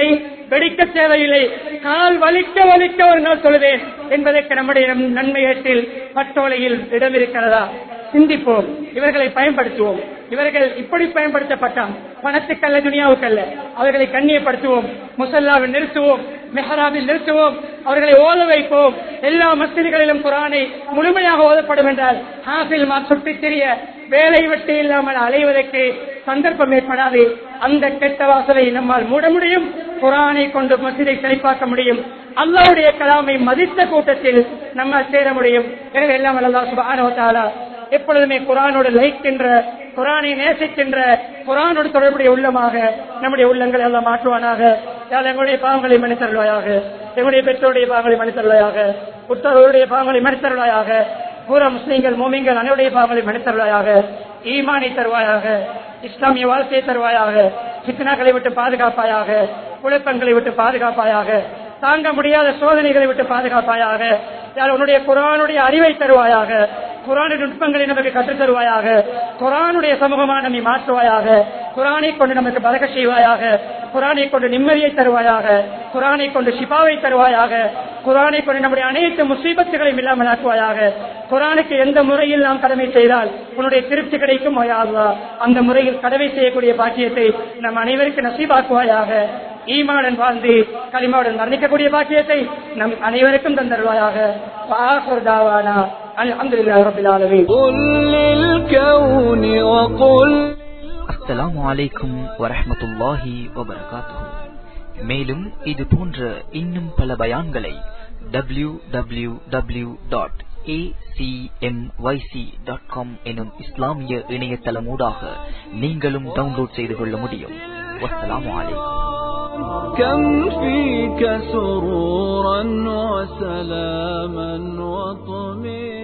வெடிக்க தேவையில்லை கால் வலிக்க வலிக்க ஒரு நாள் சொல்லுவேன் என்பதற்கு நம்முடைய நம்- நன்மையத்தில் பட்டோலையில் இடம் இருக்கிறதா சிந்திப்போம் இவர்களை பயன்படுத்துவோம் இவர்கள் இப்படி பயன்படுத்தப்பட்டால் பணத்துக்கல்ல துனியாவுக்கல்ல அவர்களை கண்ணியப்படுத்துவோம் முசல்லாவில் நிறுத்துவோம் மெஹராபில் நிறுத்துவோம் அவர்களை ஓத வைப்போம் எல்லா மசிதிகளிலும் குரானை முழுமையாக ஓதப்படும் என்றால் ஹாஃபில் மா சுற்றித் திரிய வேலை வெட்டி இல்லாமல் அலைவதற்கு சந்தர்ப்பம் ஏற்படாது அந்த கெட்ட வாசலை நம்மால் மூட முடியும் குரானை கொண்டு மசிதை செழிப்பாக்க முடியும் அல்லாவுடைய கலாமை மதித்த கூட்டத்தில் நம்மால் சேர முடியும் எனவே எல்லாம் அல்லா சுபானவத்தாலா எப்பொழுதுமே குரானோடு லயிக்கின்ற குரானை நேசிக்கின்ற குரானோடு தொடர்புடைய உள்ளமாக நம்முடைய உள்ளங்களை எல்லாம் மாற்றுவானாக யாழ் எங்களுடைய பாவங்களை மன்னித்தருள்வாயாக எங்களுடைய பெற்றோருடைய பாவங்களை மன்னித்தருள்வாயாக உற்றவருடைய பாவங்களை மன்னித்தருள்வாயாக பூரா முஸ்லீம்கள் மோமிங்கள் அனைவருடைய பாவங்களை மன்னித்தருள்வாயாக ஈமானை தருவாயாக இஸ்லாமிய வாழ்க்கையை தருவாயாக சித்தனாக்களை விட்டு பாதுகாப்பாயாக குழப்பங்களை விட்டு பாதுகாப்பாயாக தாங்க முடியாத சோதனைகளை விட்டு பாதுகாப்பாயாக யார் உன்னுடைய குரானுடைய அறிவை தருவாயாக குரானுடைய நுட்பங்களை நமக்கு கற்றுத் தருவாயாக குரானுடைய சமூகமாக நம்மை மாற்றுவாயாக குரானை கொண்டு நமக்கு பறக்க செய்வாயாக குரானை கொண்டு நிம்மதியை தருவாயாக குரானை கொண்டு சிபாவை தருவாயாக குரானை கொண்டு நம்முடைய அனைத்து முசீபத்துகளையும் இல்லாமல் ஆக்குவாயாக குரானுக்கு எந்த முறையில் நாம் கடமை செய்தால் உன்னுடைய திருப்தி கிடைக்கும் ஓயாதுவா அந்த முறையில் கடமை செய்யக்கூடிய பாக்கியத்தை நம் அனைவருக்கு நசீபாக்குவாயாக ஈமாடன் வாழ்ந்து களிமாவுடன் மரணிக்கக்கூடிய பாக்கியத்தை நம் அனைவருக்கும் தந்தருவாயாக வாஹர் தாவானா அல்ஹம்துலில்லாஹி ரப்பில் ஆலமீன் قل للكون وقل அஸ்ஸலாமு அலைக்கும் வரஹ்மத்துல்லாஹி வபரகாத்துஹு மேலும் இது போன்ற இன்னும் பல பயான்களை W W W dot dot com எனும் இஸ்லாமிய இணையதளமூடாக நீங்களும் டவுன்லோட் செய்து கொள்ள முடியும் வஸ்ஸலாமு அலைக்கும் كم فيك سرورا وسلاما وطمئنا